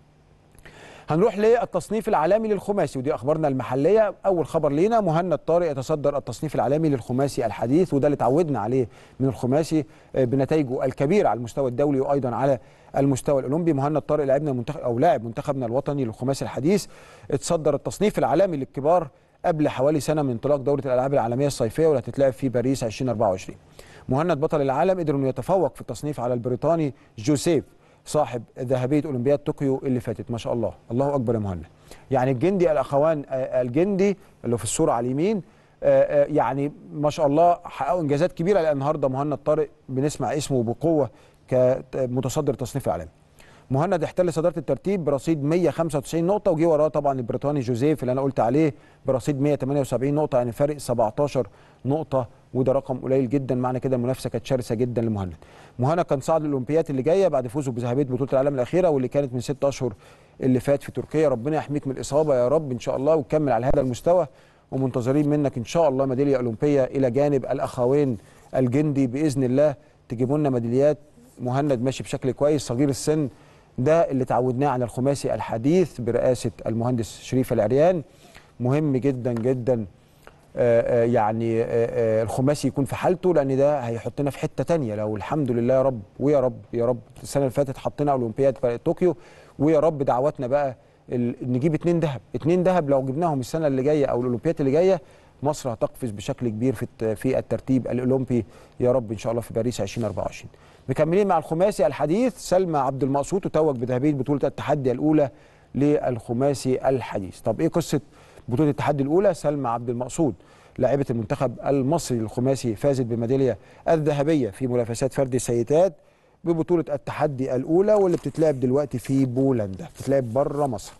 هنروح للتصنيف العالمي للخماسي ودي اخبارنا المحليه اول خبر لينا مهند طارق يتصدر التصنيف العالمي للخماسي الحديث وده اللي اتعودنا عليه من الخماسي آه، بنتائجه الكبيره على المستوى الدولي وايضا على المستوى الاولمبي مهند طارق لاعبنا المنتخب او لاعب منتخبنا الوطني للخماسي الحديث اتصدر التصنيف العالمي للكبار قبل حوالي سنه من انطلاق دوره الالعاب العالميه الصيفيه واللي هتتلعب في باريس 2024 مهند بطل العالم قدر انه يتفوق في التصنيف على البريطاني جوزيف صاحب ذهبيه اولمبياد طوكيو اللي فاتت ما شاء الله الله اكبر يا مهند يعني الجندي الاخوان آه، الجندي اللي في الصوره على اليمين آه، آه، يعني ما شاء الله حققوا انجازات كبيره لان النهارده مهند طارق بنسمع اسمه بقوه كمتصدر تصنيف العالمي مهند احتل صداره الترتيب برصيد 195 نقطه وجي وراه طبعا البريطاني جوزيف اللي انا قلت عليه برصيد 178 نقطه يعني فرق 17 نقطه وده رقم قليل جدا معنى كده المنافسه كانت شرسه جدا لمهند مهند كان صعد للاولمبيات اللي جايه بعد فوزه بذهبيه بطوله العالم الاخيره واللي كانت من ست اشهر اللي فات في تركيا ربنا يحميك من الاصابه يا رب ان شاء الله وتكمل على هذا المستوى ومنتظرين منك ان شاء الله ميداليه اولمبيه الى جانب الاخوين الجندي باذن الله تجيبوا لنا ميداليات مهند ماشي بشكل كويس صغير السن ده اللي تعودناه على الخماسي الحديث برئاسه المهندس شريف العريان مهم جدا جدا آه، آه، يعني آه، آه، الخماسي يكون في حالته لان ده هيحطنا في حته تانية لو الحمد لله يا رب ويا رب يا رب السنه اللي فاتت حطينا اولمبياد في طوكيو ويا رب دعواتنا بقى ال- نجيب اتنين ذهب اتنين ذهب لو جبناهم السنه اللي جايه او الاولمبياد اللي جايه مصر هتقفز بشكل كبير في الت- في الترتيب الاولمبي يا رب ان شاء الله في باريس 2024 مكملين مع الخماسي الحديث سلمى عبد المقصود تتوج بذهبيه بطوله التحدي الاولى للخماسي الحديث طب ايه قصه بطوله التحدي الاولى سلمى عبد المقصود لاعبه المنتخب المصري للخماسي فازت بميداليه الذهبيه في منافسات فرد السيدات ببطوله التحدي الاولى واللي بتتلعب دلوقتي في بولندا بتتلعب بره مصر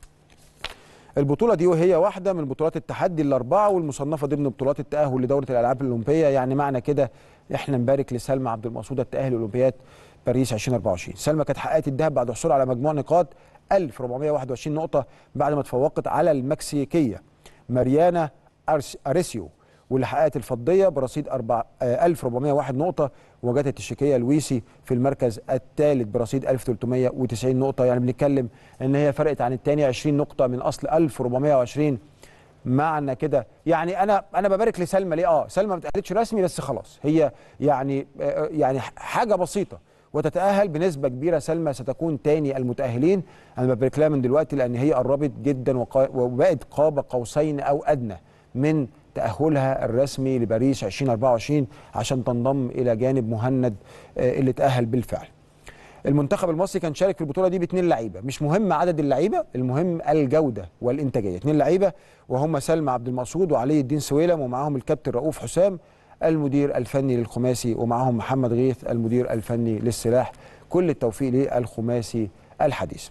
البطوله دي وهي واحده من بطولات التحدي الاربعه والمصنفه ضمن بطولات التاهل لدوره الالعاب الاولمبيه يعني معنى كده احنا نبارك لسلمى عبد المقصود التاهل لاولمبياد باريس 2024 سلمى كانت حققت الذهب بعد الحصول على مجموع نقاط 1421 نقطه بعد ما تفوقت على المكسيكيه ماريانا أرس- اريسيو واللي حققت الفضيه برصيد أربع- آه، 1401 نقطه وجدت التشيكيه لويسي في المركز الثالث برصيد 1390 نقطه يعني بنتكلم ان هي فرقت عن الثاني 20 نقطه من اصل 1420 معنى كده يعني انا انا ببارك لسلمى ليه اه سلمى ما اتاهلتش رسمي بس خلاص هي يعني آه، يعني حاجه بسيطه وتتاهل بنسبه كبيره سلمى ستكون تاني المتاهلين انا ببارك لها من دلوقتي لان هي قربت جدا وقا- وبقت قاب قوسين او ادنى من تاهلها الرسمي لباريس 2024 عشان تنضم الى جانب مهند آه، اللي تاهل بالفعل المنتخب المصري كان شارك في البطوله دي باثنين لعيبه مش مهم عدد اللعيبه المهم الجوده والانتاجيه اثنين لعيبه وهم سلمى عبد المقصود وعلي الدين سويلم ومعاهم الكابتن رؤوف حسام المدير الفني للخماسي ومعاهم محمد غيث المدير الفني للسلاح كل التوفيق للخماسي الحديث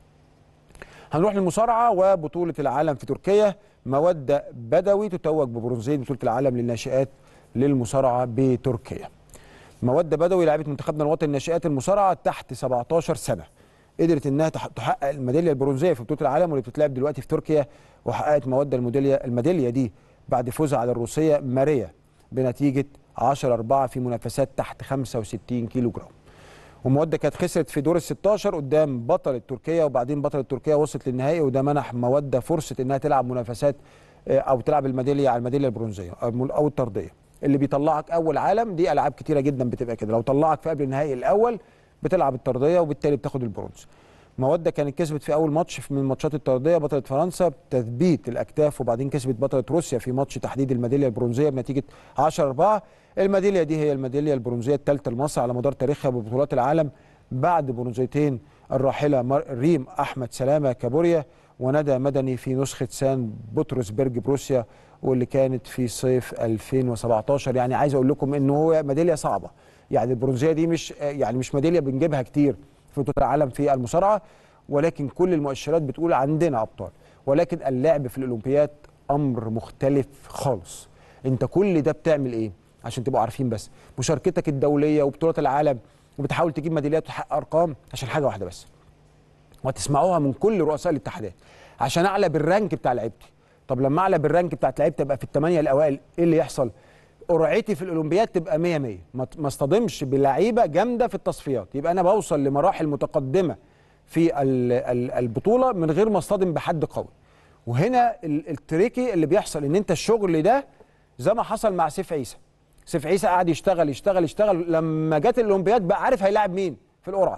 هنروح للمصارعه وبطوله العالم في تركيا موده بدوي تتوج ببرونزيه بطوله العالم للناشئات للمصارعه بتركيا موده بدوي لاعبه منتخبنا الوطني الناشئات المصارعه تحت 17 سنه قدرت انها تح- تحقق الميداليه البرونزيه في بطوله العالم واللي بتتلعب دلوقتي في تركيا وحققت موده الميداليه الميداليه دي بعد فوزها على الروسيه ماريا بنتيجه 10 4 في منافسات تحت 65 كيلو جرام ومودة كانت خسرت في دور ال 16 قدام بطلة تركيا وبعدين بطلة تركيا وصلت للنهائي وده منح مودة فرصة انها تلعب منافسات آه، او تلعب الميدالية على الميدالية البرونزية أو الم- او الطردية اللي بيطلعك اول عالم دي العاب كتيرة جدا بتبقى كده لو طلعك في قبل النهائي الاول بتلعب الطردية وبالتالي بتاخد البرونز مودة كانت كسبت في اول ماتش من ماتشات الطردية بطلة فرنسا بتثبيت الاكتاف وبعدين كسبت بطلة روسيا في ماتش تحديد الميدالية البرونزية بنتيجة 10 4 الميدالية دي هي الميدالية البرونزية الثالثة لمصر على مدار تاريخها ببطولات العالم بعد برونزيتين الراحلة مر- ريم أحمد سلامة كابوريا وندى مدني في نسخة سان بطرسبرج بروسيا واللي كانت في صيف 2017 يعني عايز أقول لكم إن هو ميدالية صعبة يعني البرونزية دي مش يعني مش ميدالية بنجيبها كتير في بطولة العالم في المصارعة ولكن كل المؤشرات بتقول عندنا أبطال ولكن اللعب في الأولمبياد أمر مختلف خالص أنت كل ده بتعمل إيه عشان تبقوا عارفين بس مشاركتك الدولية وبطولات العالم وبتحاول تجيب ميداليات وتحقق ارقام عشان حاجه واحده بس وهتسمعوها من كل رؤساء الاتحادات عشان اعلى بالرانك بتاع لعيبتي طب لما اعلى بالرانك بتاعت لعيبتي ابقى في الثمانيه الاوائل ايه اللي يحصل قرعتي في الاولمبياد تبقى 100 100 ما ما اصطدمش بلعيبه جامده في التصفيات يبقى انا بوصل لمراحل متقدمه في ال- ال- البطوله من غير ما اصطدم بحد قوي وهنا ال- التريكي اللي بيحصل ان انت الشغل ده زي ما حصل مع سيف عيسى سيف عيسى قعد يشتغل يشتغل يشتغل لما جت الاولمبياد بقى عارف هيلاعب مين في القرعه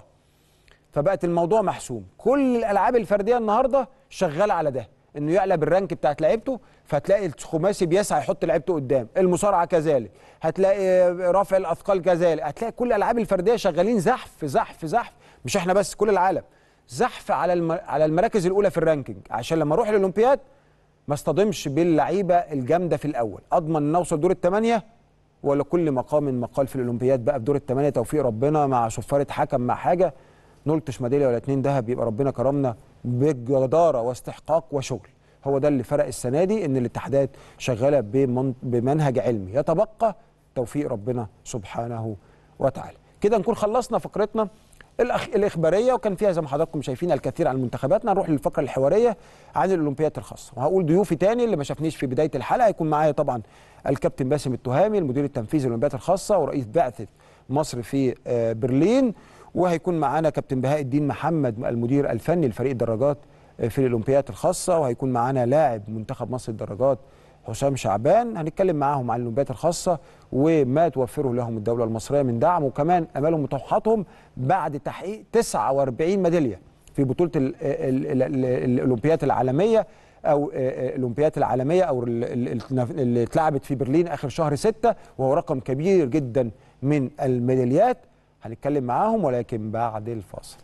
فبقت الموضوع محسوم كل الالعاب الفرديه النهارده شغاله على ده انه يعلى بالرانك بتاعت لعيبته فتلاقي الخماسي بيسعى يحط لعيبته قدام المصارعه كذلك هتلاقي رفع الاثقال كذلك هتلاقي كل الالعاب الفرديه شغالين زحف زحف زحف مش احنا بس كل العالم زحف على الم... على المراكز الاولى في الرانكينج عشان لما اروح الاولمبياد ما اصطدمش باللعيبه الجامده في الاول اضمن ان اوصل دور الثمانيه ولا كل مقام مقال في الاولمبياد بقى في دور الثمانيه توفيق ربنا مع صفاره حكم مع حاجه نلطش ميداليه ولا اتنين دهب يبقى ربنا كرمنا بجداره واستحقاق وشغل هو ده اللي فرق السنه دي ان الاتحادات شغاله بمن... بمنهج علمي يتبقى توفيق ربنا سبحانه وتعالى كده نكون خلصنا فقرتنا الأخ... الاخباريه وكان فيها زي ما حضراتكم شايفين الكثير عن منتخباتنا نروح للفقره الحواريه عن الاولمبياد الخاصه وهقول ضيوفي تاني اللي ما شافنيش في بدايه الحلقه هيكون معايا طبعا الكابتن باسم التهامي المدير التنفيذي للاولمبياد الخاصه ورئيس بعثه مصر في آه، برلين وهيكون معانا كابتن بهاء الدين محمد المدير الفني لفريق الدراجات آه، في الاولمبياد الخاصه وهيكون معانا لاعب منتخب مصر الدراجات حسام شعبان هنتكلم معاهم عن الاولمبياد الخاصه وما توفره لهم الدوله المصريه من دعم وكمان امالهم وطموحاتهم بعد تحقيق 49 ميداليه في بطوله ال- ال- ال- ال- الاولمبياد العالميه او آه، آه، الاولمبياد العالميه او ال- ال- ال- اللي اتلعبت في برلين اخر شهر ستة وهو رقم كبير جدا من الميداليات هنتكلم معاهم ولكن بعد الفاصل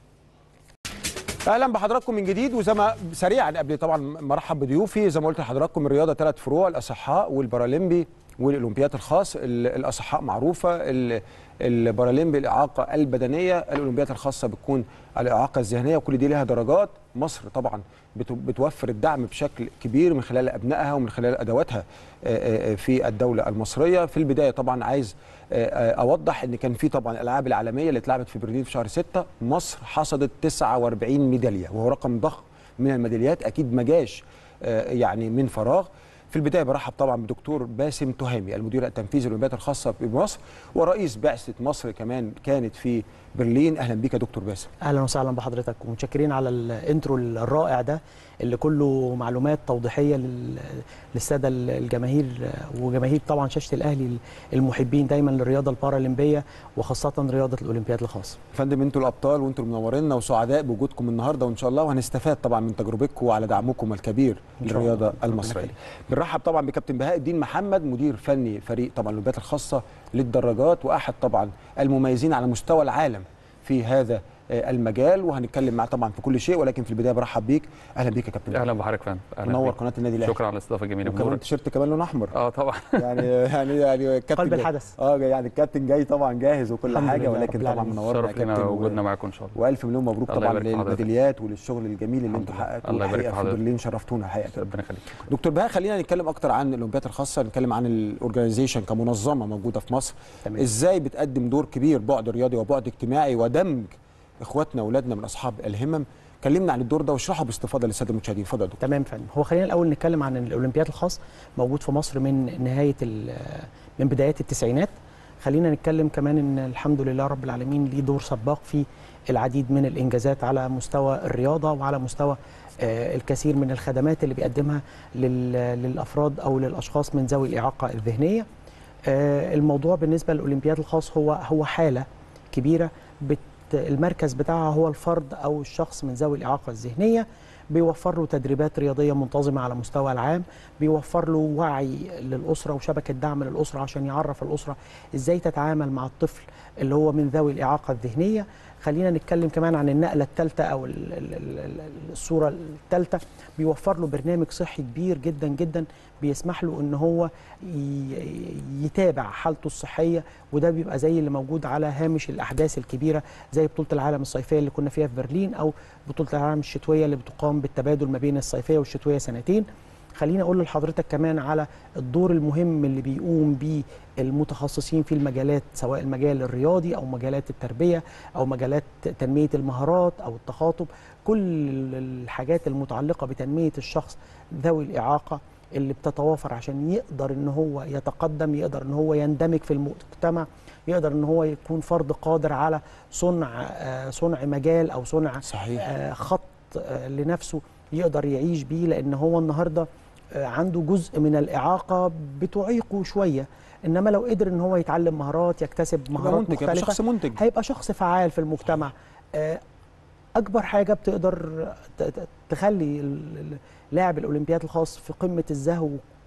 اهلا بحضراتكم من جديد وزي ما سريعا قبل طبعا ما ارحب بضيوفي زي ما قلت لحضراتكم الرياضه ثلاث فروع الاصحاء والبارالمبي والاولمبياد الخاص ال- الاصحاء معروفه ال- البارالمبي الاعاقه البدنيه الاولمبياد الخاصه بتكون الاعاقه الذهنيه وكل دي لها درجات مصر طبعا بت- بتوفر الدعم بشكل كبير من خلال ابنائها ومن خلال ادواتها آه، آه، في الدوله المصريه في البدايه طبعا عايز آه، آه، اوضح ان كان في طبعا الالعاب العالميه اللي اتلعبت في برلين في شهر 6 مصر حصدت 49 ميداليه وهو رقم ضخم من الميداليات اكيد ما جاش آه، يعني من فراغ في البدايه برحب طبعا بدكتور باسم تهامي المدير التنفيذي للولايات الخاصه بمصر ورئيس بعثه مصر كمان كانت في برلين اهلا بك يا دكتور باسم اهلا وسهلا بحضرتك ومتشكرين على الانترو الرائع ده اللي كله معلومات توضيحيه لل- للساده الجماهير وجماهير طبعا شاشه الاهلي المحبين دايما للرياضه البارالمبيه وخاصه رياضه الاولمبياد الخاصه يا فندم انتوا الابطال وانتوا منورينا وسعداء بوجودكم النهارده وان شاء الله وهنستفاد طبعا من تجربتكم وعلى دعمكم الكبير إن شاء للرياضه الله. ربنا المصريه. يخليك. بنرحب طبعا بكابتن بهاء الدين محمد مدير فني فريق طبعا الاولمبياد الخاصه للدراجات واحد طبعا المميزين على مستوى العالم في هذا آه، المجال وهنتكلم معاه طبعا في كل شيء ولكن في البدايه برحب بيك اهلا بيك يا كابتن بهاء. اهلا بحضرتك فندم اهلا منور بيك. قناه النادي الاهلي شكرا على الاستضافه الجميله وكمان بنورك تيشيرت كمان لونه احمر اه طبعا يعني يعني يعني الكابتن قلب جاي- الحدث. اه يعني الكابتن جاي طبعا جاهز وكل الحمد حاجه لله ولكن رب طبعا العالمين. منورنا يا شرف لنا كابتن و- وجودنا معاكم ان شاء الله والف مليون مبروك الله طبعا يبارك في حضرتك. للميداليات وللشغل الجميل اللي الحمد انتم لله. حققتوه الله يبارك الحقيقه في في حضرتك. برلين شرفتونا الحقيقه ربنا يخليك دكتور بهاء خلينا نتكلم اكتر عن الاولمبياد الخاصه نتكلم عن الاورجنايزيشن كمنظمه موجوده في مصر تمام. ازاي بتقدم دور كبير بعد رياضي وبعد اجتماعي ودمج اخواتنا واولادنا من اصحاب الهمم كلمنا عن الدور ده واشرحه باستفاضه للساده المشاهدين اتفضل يا دكتور تمام فندم هو خلينا الاول نتكلم عن الاولمبياد الخاص موجود في مصر من نهايه ال- من بدايات التسعينات خلينا نتكلم كمان ان الحمد لله رب العالمين ليه دور سباق في العديد من الانجازات على مستوى الرياضه وعلى مستوى آه، الكثير من الخدمات اللي بيقدمها لل- للافراد او للاشخاص من ذوي الاعاقه الذهنيه آه، الموضوع بالنسبه للاولمبياد الخاص هو هو حاله كبيره بت المركز بتاعها هو الفرد او الشخص من ذوي الاعاقه الذهنيه بيوفر له تدريبات رياضيه منتظمه على مستوى العام بيوفر له وعي للاسره وشبكه دعم للاسره عشان يعرف الاسره ازاي تتعامل مع الطفل اللي هو من ذوي الاعاقه الذهنيه خلينا نتكلم كمان عن النقله الثالثه او ال- ال- ال- ال- الصوره الثالثه بيوفر له برنامج صحي كبير جدا جدا بيسمح له ان هو ي- يتابع حالته الصحيه وده بيبقى زي اللي موجود على هامش الاحداث الكبيره زي بطوله العالم الصيفيه اللي كنا فيها في برلين او بطوله العالم الشتويه اللي بتقام بالتبادل ما بين الصيفيه والشتويه سنتين خليني اقول لحضرتك كمان على الدور المهم اللي بيقوم بيه المتخصصين في المجالات سواء المجال الرياضي او مجالات التربيه او مجالات تنميه المهارات او التخاطب كل الحاجات المتعلقه بتنميه الشخص ذوي الاعاقه اللي بتتوافر عشان يقدر ان هو يتقدم يقدر ان هو يندمج في المجتمع يقدر ان هو يكون فرد قادر على صنع آه، صنع مجال او صنع صحيح آه، خط آه، لنفسه يقدر يعيش بيه لان هو النهارده آه، عنده جزء من الاعاقه بتعيقه شويه انما لو قدر ان هو يتعلم مهارات يكتسب يبقى مهارات منتج يبقى مختلفه شخص منتج هيبقى شخص فعال في المجتمع آه، اكبر حاجه بتقدر ت- ت- تخلي ال- ال- لاعب الاولمبياد الخاص في قمه الزهو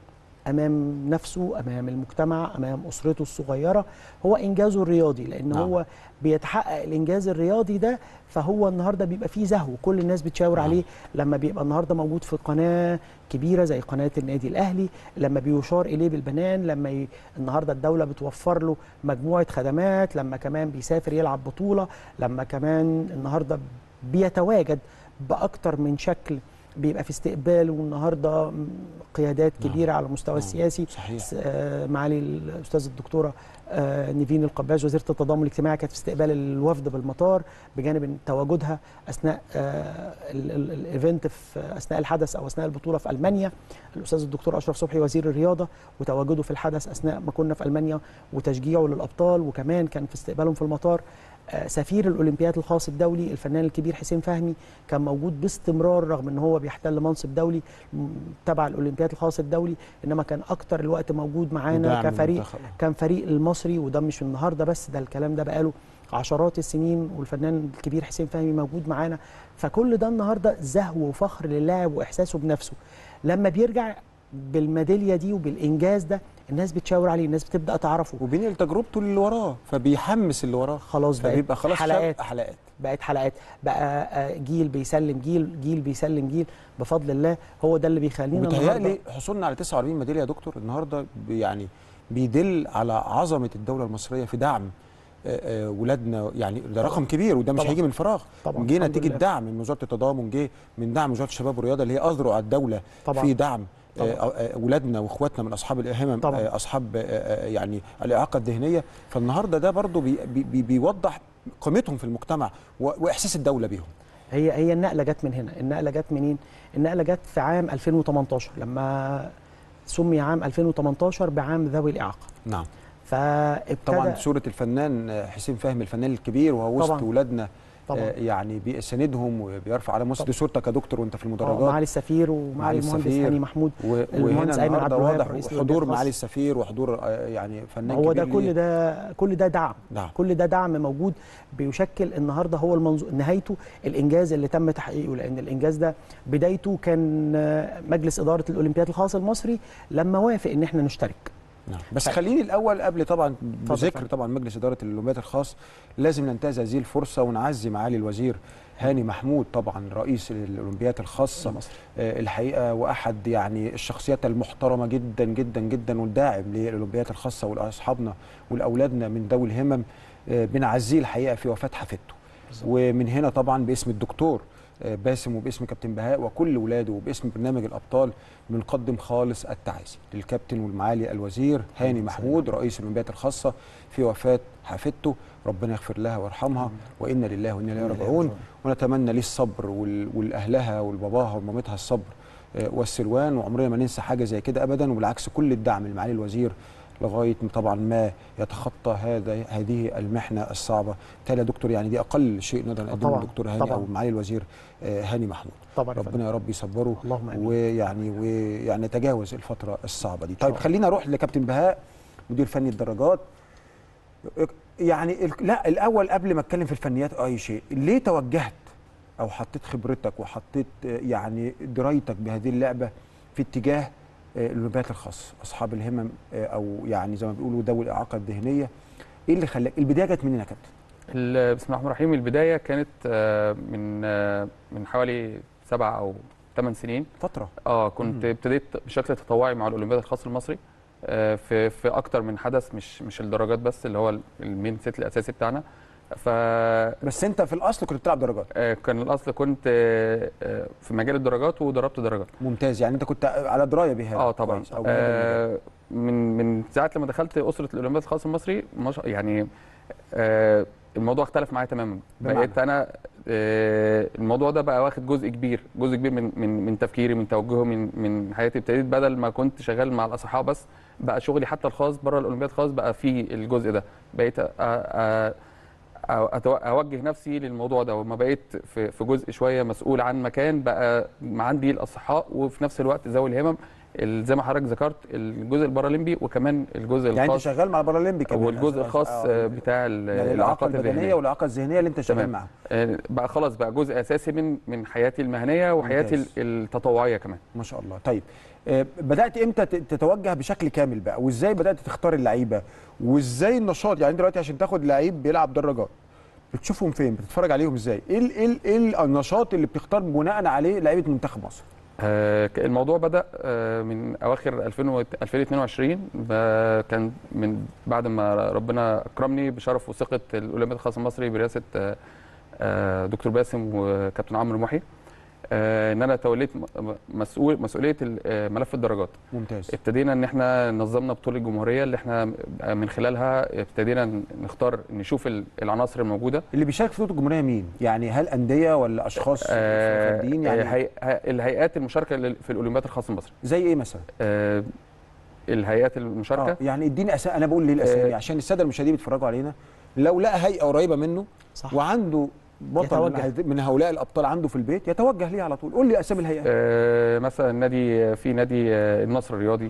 امام نفسه امام المجتمع امام اسرته الصغيره هو انجازه الرياضي لان نعم. هو بيتحقق الانجاز الرياضي ده فهو النهارده بيبقى فيه زهو كل الناس بتشاور نعم. عليه لما بيبقى النهارده موجود في قناه كبيره زي قناه النادي الاهلي لما بيشار اليه بالبنان لما ي... النهارده الدوله بتوفر له مجموعه خدمات لما كمان بيسافر يلعب بطوله لما كمان النهارده بيتواجد باكتر من شكل بيبقى في استقباله النهارده قيادات نعم. كبيره على المستوى نعم. السياسي صحيح س- آه، معالي الاستاذه الدكتوره آه، نيفين القباج وزيره التضامن الاجتماعي كانت في استقبال الوفد بالمطار بجانب إن تواجدها اثناء آه، ال- ال- الايفنت في اثناء الحدث او اثناء البطوله في المانيا الاستاذ الدكتور اشرف صبحي وزير الرياضه وتواجده في الحدث اثناء ما كنا في المانيا وتشجيعه للابطال وكمان كان في استقبالهم في المطار آه، سفير الاولمبياد الخاص الدولي الفنان الكبير حسين فهمي كان موجود باستمرار رغم ان هو بيحتل منصب دولي م- تبع الاولمبياد الخاص الدولي انما كان اكتر الوقت موجود معانا ودعم كفريق المنتخب. كان فريق المصري وده مش النهارده بس ده الكلام ده بقاله عشرات السنين والفنان الكبير حسين فهمي موجود معانا فكل ده النهارده زهو وفخر للاعب واحساسه بنفسه لما بيرجع بالميداليه دي وبالانجاز ده الناس بتشاور عليه الناس بتبدا تعرفه وبينقل تجربته اللي وراه فبيحمس اللي وراه خلاص بقت فبيبقى خلاص حلقات شاب- حلقات بقت حلقات بقى آه، جيل بيسلم جيل جيل بيسلم جيل بفضل الله هو ده اللي بيخلينا متهيألي حصولنا على 49 ميداليه يا دكتور النهارده بي- يعني بيدل على عظمه الدوله المصريه في دعم آه، آه، ولادنا يعني ده رقم كبير وده مش طبعاً. هيجي من فراغ طبعاً، جه الحمد نتيجه لله. دعم من وزاره التضامن جه من دعم وزاره الشباب والرياضه اللي هي اذرع الدوله طبعاً. في دعم طبعاً. آه، آه، ولادنا واخواتنا من اصحاب الهمم طبعاً. آه، اصحاب آه، آه، يعني الاعاقه الذهنيه فالنهارده ده برضو بي بي بي بيوضح قيمتهم في المجتمع و- واحساس الدوله بيهم هي هي النقله جت من هنا النقله جت منين النقله جت في عام 2018 لما سمي عام 2018 بعام ذوي الاعاقه نعم فابتدى طبعا صوره الفنان آه، حسين فهمي الفنان الكبير وهو وسط طبعاً. ولادنا طبعا آه، يعني بيساندهم وبيرفع على مصر دي صورتك يا دكتور وانت في آه، المدرجات معالي السفير ومعالي معالي المهندس السفير. هاني محمود و- المهندس وهنا أيمن عبد النهارده الوهاب واضح رئيس حضور الوزراء معالي الخاص. السفير وحضور آه، يعني فنان هو ده كبير ليه. كل ده كل ده دعم نعم كل ده دعم موجود بيشكل النهارده هو المنظور نهايته الانجاز اللي تم تحقيقه لان الانجاز ده بدايته كان آه، مجلس اداره الاولمبياد الخاص المصري لما وافق ان احنا نشترك نعم بس طيب. خليني الاول قبل طبعا بذكر اتفضل. طبعا مجلس اداره الاولمبياد الخاص لازم ننتهز هذه الفرصه ونعزي معالي الوزير هاني محمود طبعا رئيس الاولمبياد الخاصه مصر آه، الحقيقه واحد يعني الشخصيات المحترمه جدا جدا جدا والداعم للاولمبياد الخاصه ولاصحابنا ولاولادنا من ذوي الهمم آه، بنعزيه الحقيقه في وفاه حفيدته ومن هنا طبعا باسم الدكتور آه، باسم وباسم كابتن بهاء وكل ولاده وباسم برنامج الابطال بنقدم خالص التعازي للكابتن والمعالي الوزير هاني محمود رئيس الاولمبياد الخاصه في وفاه حفيدته ربنا يغفر لها ويرحمها وانا لله وانا اليه راجعون ونتمنى ليه الصبر وال- ولاهلها ولباباها ومامتها الصبر آه، والسلوان وعمرنا ما ننسى حاجه زي كده ابدا وبالعكس كل الدعم لمعالي الوزير لغايه ما طبعا ما يتخطى هذا هذه المحنه الصعبه بالتالي يا دكتور يعني دي اقل شيء نقدر نقدمه طبعاً، للدكتور هاني طبعاً. او معالي الوزير آه، هاني محمود طبعا يا فندم. ربنا يا رب يصبره اللهم امين ويعني ويعني نتجاوز الفتره الصعبه دي شاء طيب الله. خلينا نروح لكابتن بهاء مدير فني الدراجات يعني ال- لا الاول قبل ما اتكلم في الفنيات اي شيء ليه توجهت او حطيت خبرتك وحطيت آه، يعني درايتك بهذه اللعبه في اتجاه آه، الاولمبياد الخاص اصحاب الهمم آه، او يعني زي ما بيقولوا ذوي الاعاقه الذهنيه ايه اللي خلاك البدايه جت منين يا كابتن ال- بسم الله الرحمن الرحيم البدايه كانت آه، من آه، من حوالي سبع او ثمان سنين فتره اه كنت مم. ابتديت بشكل تطوعي مع الاولمبياد الخاص المصري آه، في في اكتر من حدث مش مش الدرجات بس اللي هو المين سيت الاساسي بتاعنا ف بس انت في الاصل كنت بتلعب درجات آه، كان الاصل كنت آه، آه، في مجال الدرجات وضربت درجات ممتاز يعني انت كنت على درايه بهذا اه طبعا كويس، أو بهذا المجال. آه من من ساعه لما دخلت اسره الاولمبياد الخاص المصري مش يعني آه الموضوع اختلف معايا تماما بمعنى؟ بقيت انا آه الموضوع ده بقى واخد جزء كبير جزء كبير من من من تفكيري من توجهي من من حياتي ابتديت بدل ما كنت شغال مع الاصحاء بس بقى شغلي حتى الخاص بره الاولمبياد الخاص بقى في الجزء ده بقيت أ- أ- أ- أتو- اوجه نفسي للموضوع ده وما بقيت في في جزء شويه مسؤول عن مكان بقى عندي الاصحاء وفي نفس الوقت ذوي الهمم ال- زي ما حضرتك ذكرت الجزء البارالمبي وكمان الجزء يعني انت الخاص شغال مع البارالمبي كمان والجزء آه، الخاص آه، بتاع ال- يعني الاعاقه الاعاقات البدنيه الذهنيه والاعاقه الذهنيه اللي انت شغال تمام. معاها آه، بقى خلاص بقى جزء اساسي من من حياتي المهنيه وحياتي ممتاز. ال- التطوعيه كمان ما شاء الله طيب آه، بدات امتى ت- تتوجه بشكل كامل بقى وازاي بدات تختار اللعيبه وازاي النشاط يعني انت دلوقتي عشان تاخد لعيب بيلعب درجات بتشوفهم فين بتتفرج عليهم ازاي ايه ال- ايه ال- ايه النشاط اللي بتختار بناء عليه لعيبه منتخب مصر آه، ك- الموضوع بدا آه، من اواخر 2000 و- 2022 ب- كان من بعد ما ربنا اكرمني بشرف وثقه الاولمبياد الخاص المصري برئاسه آه، آه، دكتور باسم وكابتن عمرو محي آه، ان انا توليت م- م- مسؤول مسؤوليه ال- آه، ملف الدرجات ممتاز ابتدينا ان احنا نظمنا بطوله الجمهوريه اللي احنا من خلالها ابتدينا ن- نختار نشوف ال- العناصر الموجوده اللي بيشارك في بطوله الجمهوريه مين يعني هل انديه ولا اشخاص آه، فرديين يعني هي- الهيئات المشاركه لل- في الاولمبياد الخاص المصري زي ايه مثلا آه، الهيئات المشاركه اه يعني اديني اسامي انا بقول ليه الاسامي آه. عشان الساده المشاهدين بيتفرجوا علينا لو لقى هيئه قريبه منه صح وعنده بطل من, يتوجه. هذ- من هؤلاء الابطال عنده في البيت يتوجه ليه على طول قول لي اسامي الهيئات آه، مثلا نادي في نادي آه، النصر الرياضي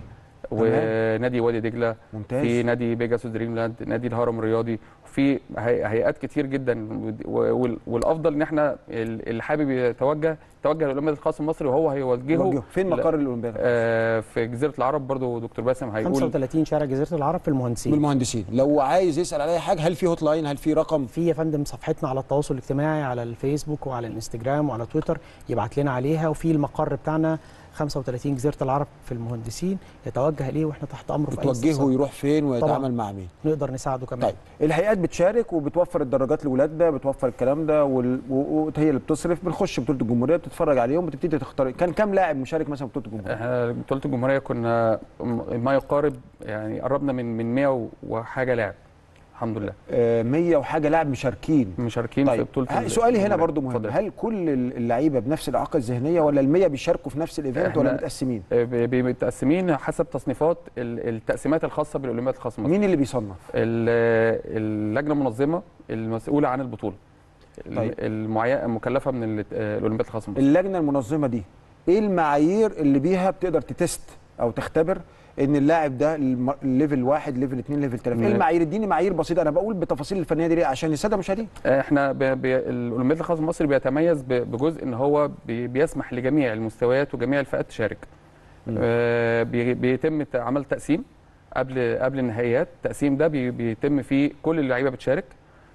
ونادي وادي دجله ممتاز في نادي بيجاسوس دريم لاند نادي الهرم الرياضي في هي- هيئات كتير جدا و- وال- والافضل ان احنا ال- اللي حابب يتوجه يتوجه للاولمبياد الخاص المصري وهو هيوجهه يوجهه. فين لا. مقر الاولمبياد آه، في جزيره العرب برضو دكتور باسم هيقول 35 شارع جزيره العرب في المهندسين بالمهندسين لو عايز يسال على اي حاجه هل في هوت لاين هل في رقم في يا فندم صفحتنا على التواصل الاجتماعي على الفيسبوك وعلى الانستجرام وعلى تويتر يبعت لنا عليها وفي المقر بتاعنا 35 جزيره العرب في المهندسين يتوجه اليه واحنا تحت امره في اي بتوجهه استفسار. يروح فين ويتعامل طبعاً. مع مين نقدر نساعده كمان طيب الهيئات بتشارك وبتوفر الدرجات لاولادها بتوفر الكلام ده وال- و- وهي اللي بتصرف بنخش بطوله الجمهوريه بتتفرج عليهم بتبتدي تختار كان كام لاعب مشارك مثلا في بطوله الجمهوريه احنا بطوله الجمهوريه كنا م- ما يقارب يعني قربنا من من 100 وحاجه لاعب الحمد لله آه 100 وحاجه لاعب مشاركين مشاركين في طيب بطوله ه- ال- سؤالي هنا الجمهورية. برضو مهم اتفضل. هل كل اللعيبه بنفس الاعاقه الذهنيه ولا ال100 بيشاركوا في نفس الايفنت ولا إحنا- متقسمين آه، بي- بي- متقسمين حسب تصنيفات ال- التقسيمات الخاصه بالاولمبياد الخاصه بمصر. مين اللي بيصنف ال- اللجنه المنظمه المسؤوله عن البطوله طيب. طيب. المعي... المكلفه من ال- آه، الاولمبياد الخاصه بمصر. اللجنه المنظمه دي ايه المعايير اللي بيها بتقدر تتست او تختبر ان اللاعب ده الم- ليفل واحد ليفل اثنين ليفل ثلاثه ايه من- المعايير اديني معايير بسيطه انا بقول بالتفاصيل الفنيه دي ليه عشان الساده المشاهدين احنا ب... ب... الاولمبياد الخاص بمصر بيتميز ب... بجزء ان هو بي... بيسمح لجميع المستويات وجميع الفئات تشارك مم. آه بي... بيتم ت- عمل تقسيم قبل قبل النهائيات التقسيم ده بي... بيتم فيه كل اللعيبه بتشارك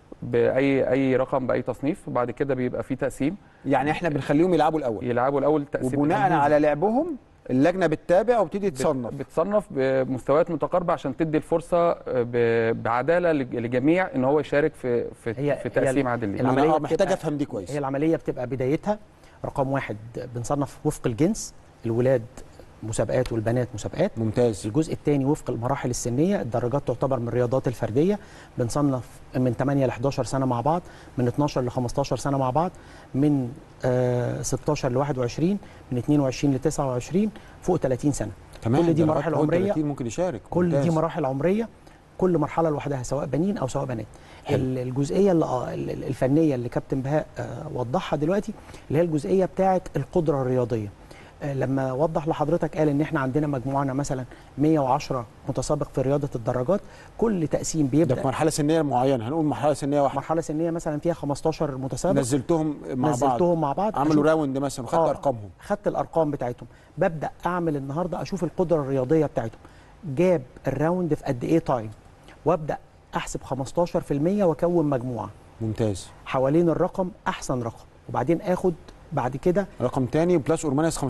باي اي رقم باي تصنيف وبعد كده بيبقى فيه تقسيم يعني احنا بنخليهم يلعبوا الاول يلعبوا الاول تقسيم وبناء على لعبهم اللجنه بتتابع وبتدي تصنف بتصنف بمستويات متقاربه عشان تدي الفرصه ب- بعداله لج- لجميع ان هو يشارك في في, هي- في هي تقسيم عادل ليه. العملية انا آه محتاج بتبقى- افهم دي كويس هي العمليه بتبقى بدايتها رقم واحد بنصنف وفق الجنس الولاد مسابقات والبنات مسابقات ممتاز الجزء الثاني وفق المراحل السنيه الدرجات تعتبر من الرياضات الفرديه بنصنف من 8 ل 11 سنه مع بعض من 12 ل 15 سنه مع بعض من آه 16 ل 21 من 22 ل 29 فوق 30 سنه كمان كل دي درجات مراحل فوق عمرية. 30 ممكن يشارك كل ممتاز. دي مراحل عمريه كل مرحله لوحدها سواء بنين او سواء بنات حلو. ال- الجزئيه اللي آه، ال- ال- الفنيه اللي كابتن بهاء آه، وضحها دلوقتي اللي هي الجزئيه بتاعه القدره الرياضيه آه، لما وضح لحضرتك قال ان احنا عندنا مجموعنا مثلا 110 متسابق في رياضه الدراجات كل تقسيم ده بيبدا في مرحله سنيه معينه هنقول مرحله سنيه واحده مرحله سنيه مثلا فيها 15 متسابق نزلتهم مع بعض نزلتهم مع بعض عملوا أشوف- راوند مثلا وخدت آه، ارقامهم خدت الارقام بتاعتهم ببدا اعمل النهارده اشوف القدره الرياضيه بتاعتهم جاب الراوند في قد ايه تايم وابدا احسب 15% واكون مجموعه ممتاز حوالين الرقم احسن رقم وبعدين اخد بعد كده رقم تاني بلس اور ماينس 15%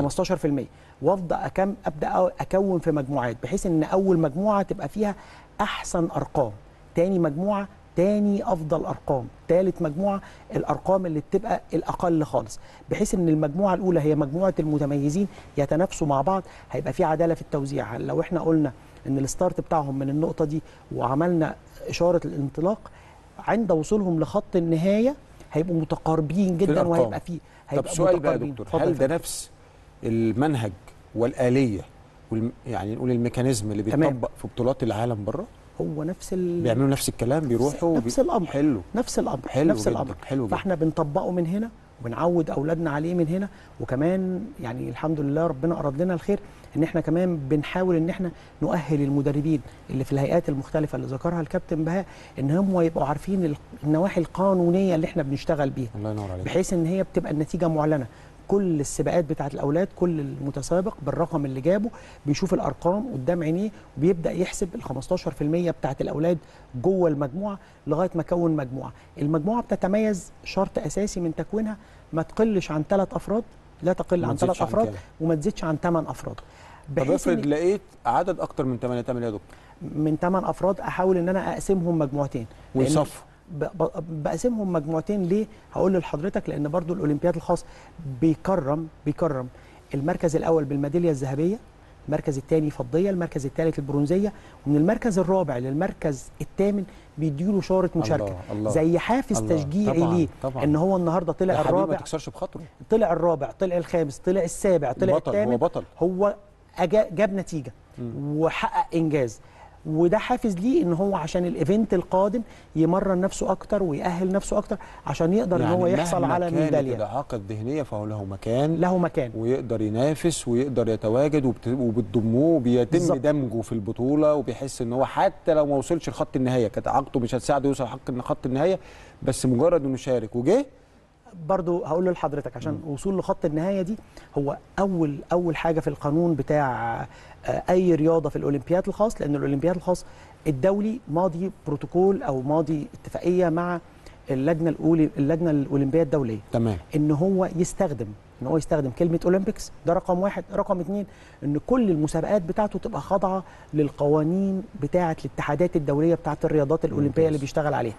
15% وافضل أكم ابدا أ- اكون في مجموعات بحيث ان اول مجموعه تبقى فيها احسن ارقام تاني مجموعه تاني افضل ارقام تالت مجموعه الارقام اللي بتبقى الاقل خالص بحيث ان المجموعه الاولى هي مجموعه المتميزين يتنافسوا مع بعض هيبقى في عداله في التوزيع لو احنا قلنا ان الستارت بتاعهم من النقطه دي وعملنا اشاره الانطلاق عند وصولهم لخط النهايه هيبقوا متقاربين جدا الأرقام. وهيبقى في طب هيبقى سؤال بقى يا متقاربين. دكتور اتفضل هل يا ده فندم. نفس المنهج والآلية والم... يعني نقول الميكانيزم اللي تمام. بيطبق في بطولات العالم بره هو نفس ال... بيعملوا نفس الكلام بيروحوا نفس الامر حلو نفس الامر حلو نفس جدا الامر حلو جدا فاحنا بنطبقه من هنا وبنعود اولادنا عليه من هنا وكمان يعني الحمد لله ربنا اراد لنا الخير ان احنا كمان بنحاول ان احنا نؤهل المدربين اللي في الهيئات المختلفه اللي ذكرها الكابتن بهاء ان هم يبقوا عارفين ال- النواحي القانونيه اللي احنا بنشتغل بيها الله ينور عليك بحيث ان هي بتبقى النتيجه معلنه كل السباقات بتاعت الاولاد كل المتسابق بالرقم اللي جابه بيشوف الارقام قدام عينيه وبيبدا يحسب ال 15% بتاعت الاولاد جوه المجموعه لغايه ما كون مجموعه المجموعه بتتميز شرط اساسي من تكوينها ما تقلش عن ثلاث افراد لا تقل ما عن تزيدش ثلاث عن افراد كده. وما تزيدش عن ثمان افراد طب بحيث افرض إن لقيت عدد اكتر من 8 تعمل ايه يا دكتور من ثمان افراد احاول ان انا اقسمهم مجموعتين لأن- ويصفوا ب- ب- بقسمهم مجموعتين ليه هقول لحضرتك لان برضو الاولمبياد الخاص بيكرم بيكرم المركز الاول بالميداليه الذهبيه المركز الثاني فضيه المركز الثالث البرونزيه ومن المركز الرابع للمركز الثامن بيديله شاره مشاركه الله الله زي حافز الله. تشجيعي طبعاً، ليه طبعاً. ان هو النهارده طلع يا حبيبي ما الرابع تكسرش بخاطره طلع الرابع طلع الخامس طلع السابع طلع بطل الثامن هو بطل هو أجا جاب نتيجه وحقق انجاز وده حافز ليه ان هو عشان الايفنت القادم يمرن نفسه اكتر ويأهل نفسه اكتر عشان يقدر ان هو يحصل مهما على كانت ميداليه الاعاقه الذهنيه فهو له مكان له مكان ويقدر ينافس ويقدر يتواجد وبت- وبتضموه وبيتم بالظبط. دمجه في البطوله وبيحس ان هو حتى لو ما وصلش لخط النهايه كانت اعاقته مش هتساعده يوصل حق خط النهايه بس مجرد انه شارك وجه برضو هقول له لحضرتك عشان وصول لخط النهايه دي هو اول اول حاجه في القانون بتاع آه، اي رياضه في الاولمبياد الخاص لان الاولمبياد الخاص الدولي ماضي بروتوكول او ماضي اتفاقيه مع اللجنه الاولي اللجنه الاولمبيه الدوليه تمام ان هو يستخدم ان هو يستخدم كلمه اولمبيكس ده رقم واحد رقم اتنين ان كل المسابقات بتاعته تبقى خاضعه للقوانين بتاعه الاتحادات الدوليه بتاعه الرياضات الاولمبيه ممتاز. اللي بيشتغل عليها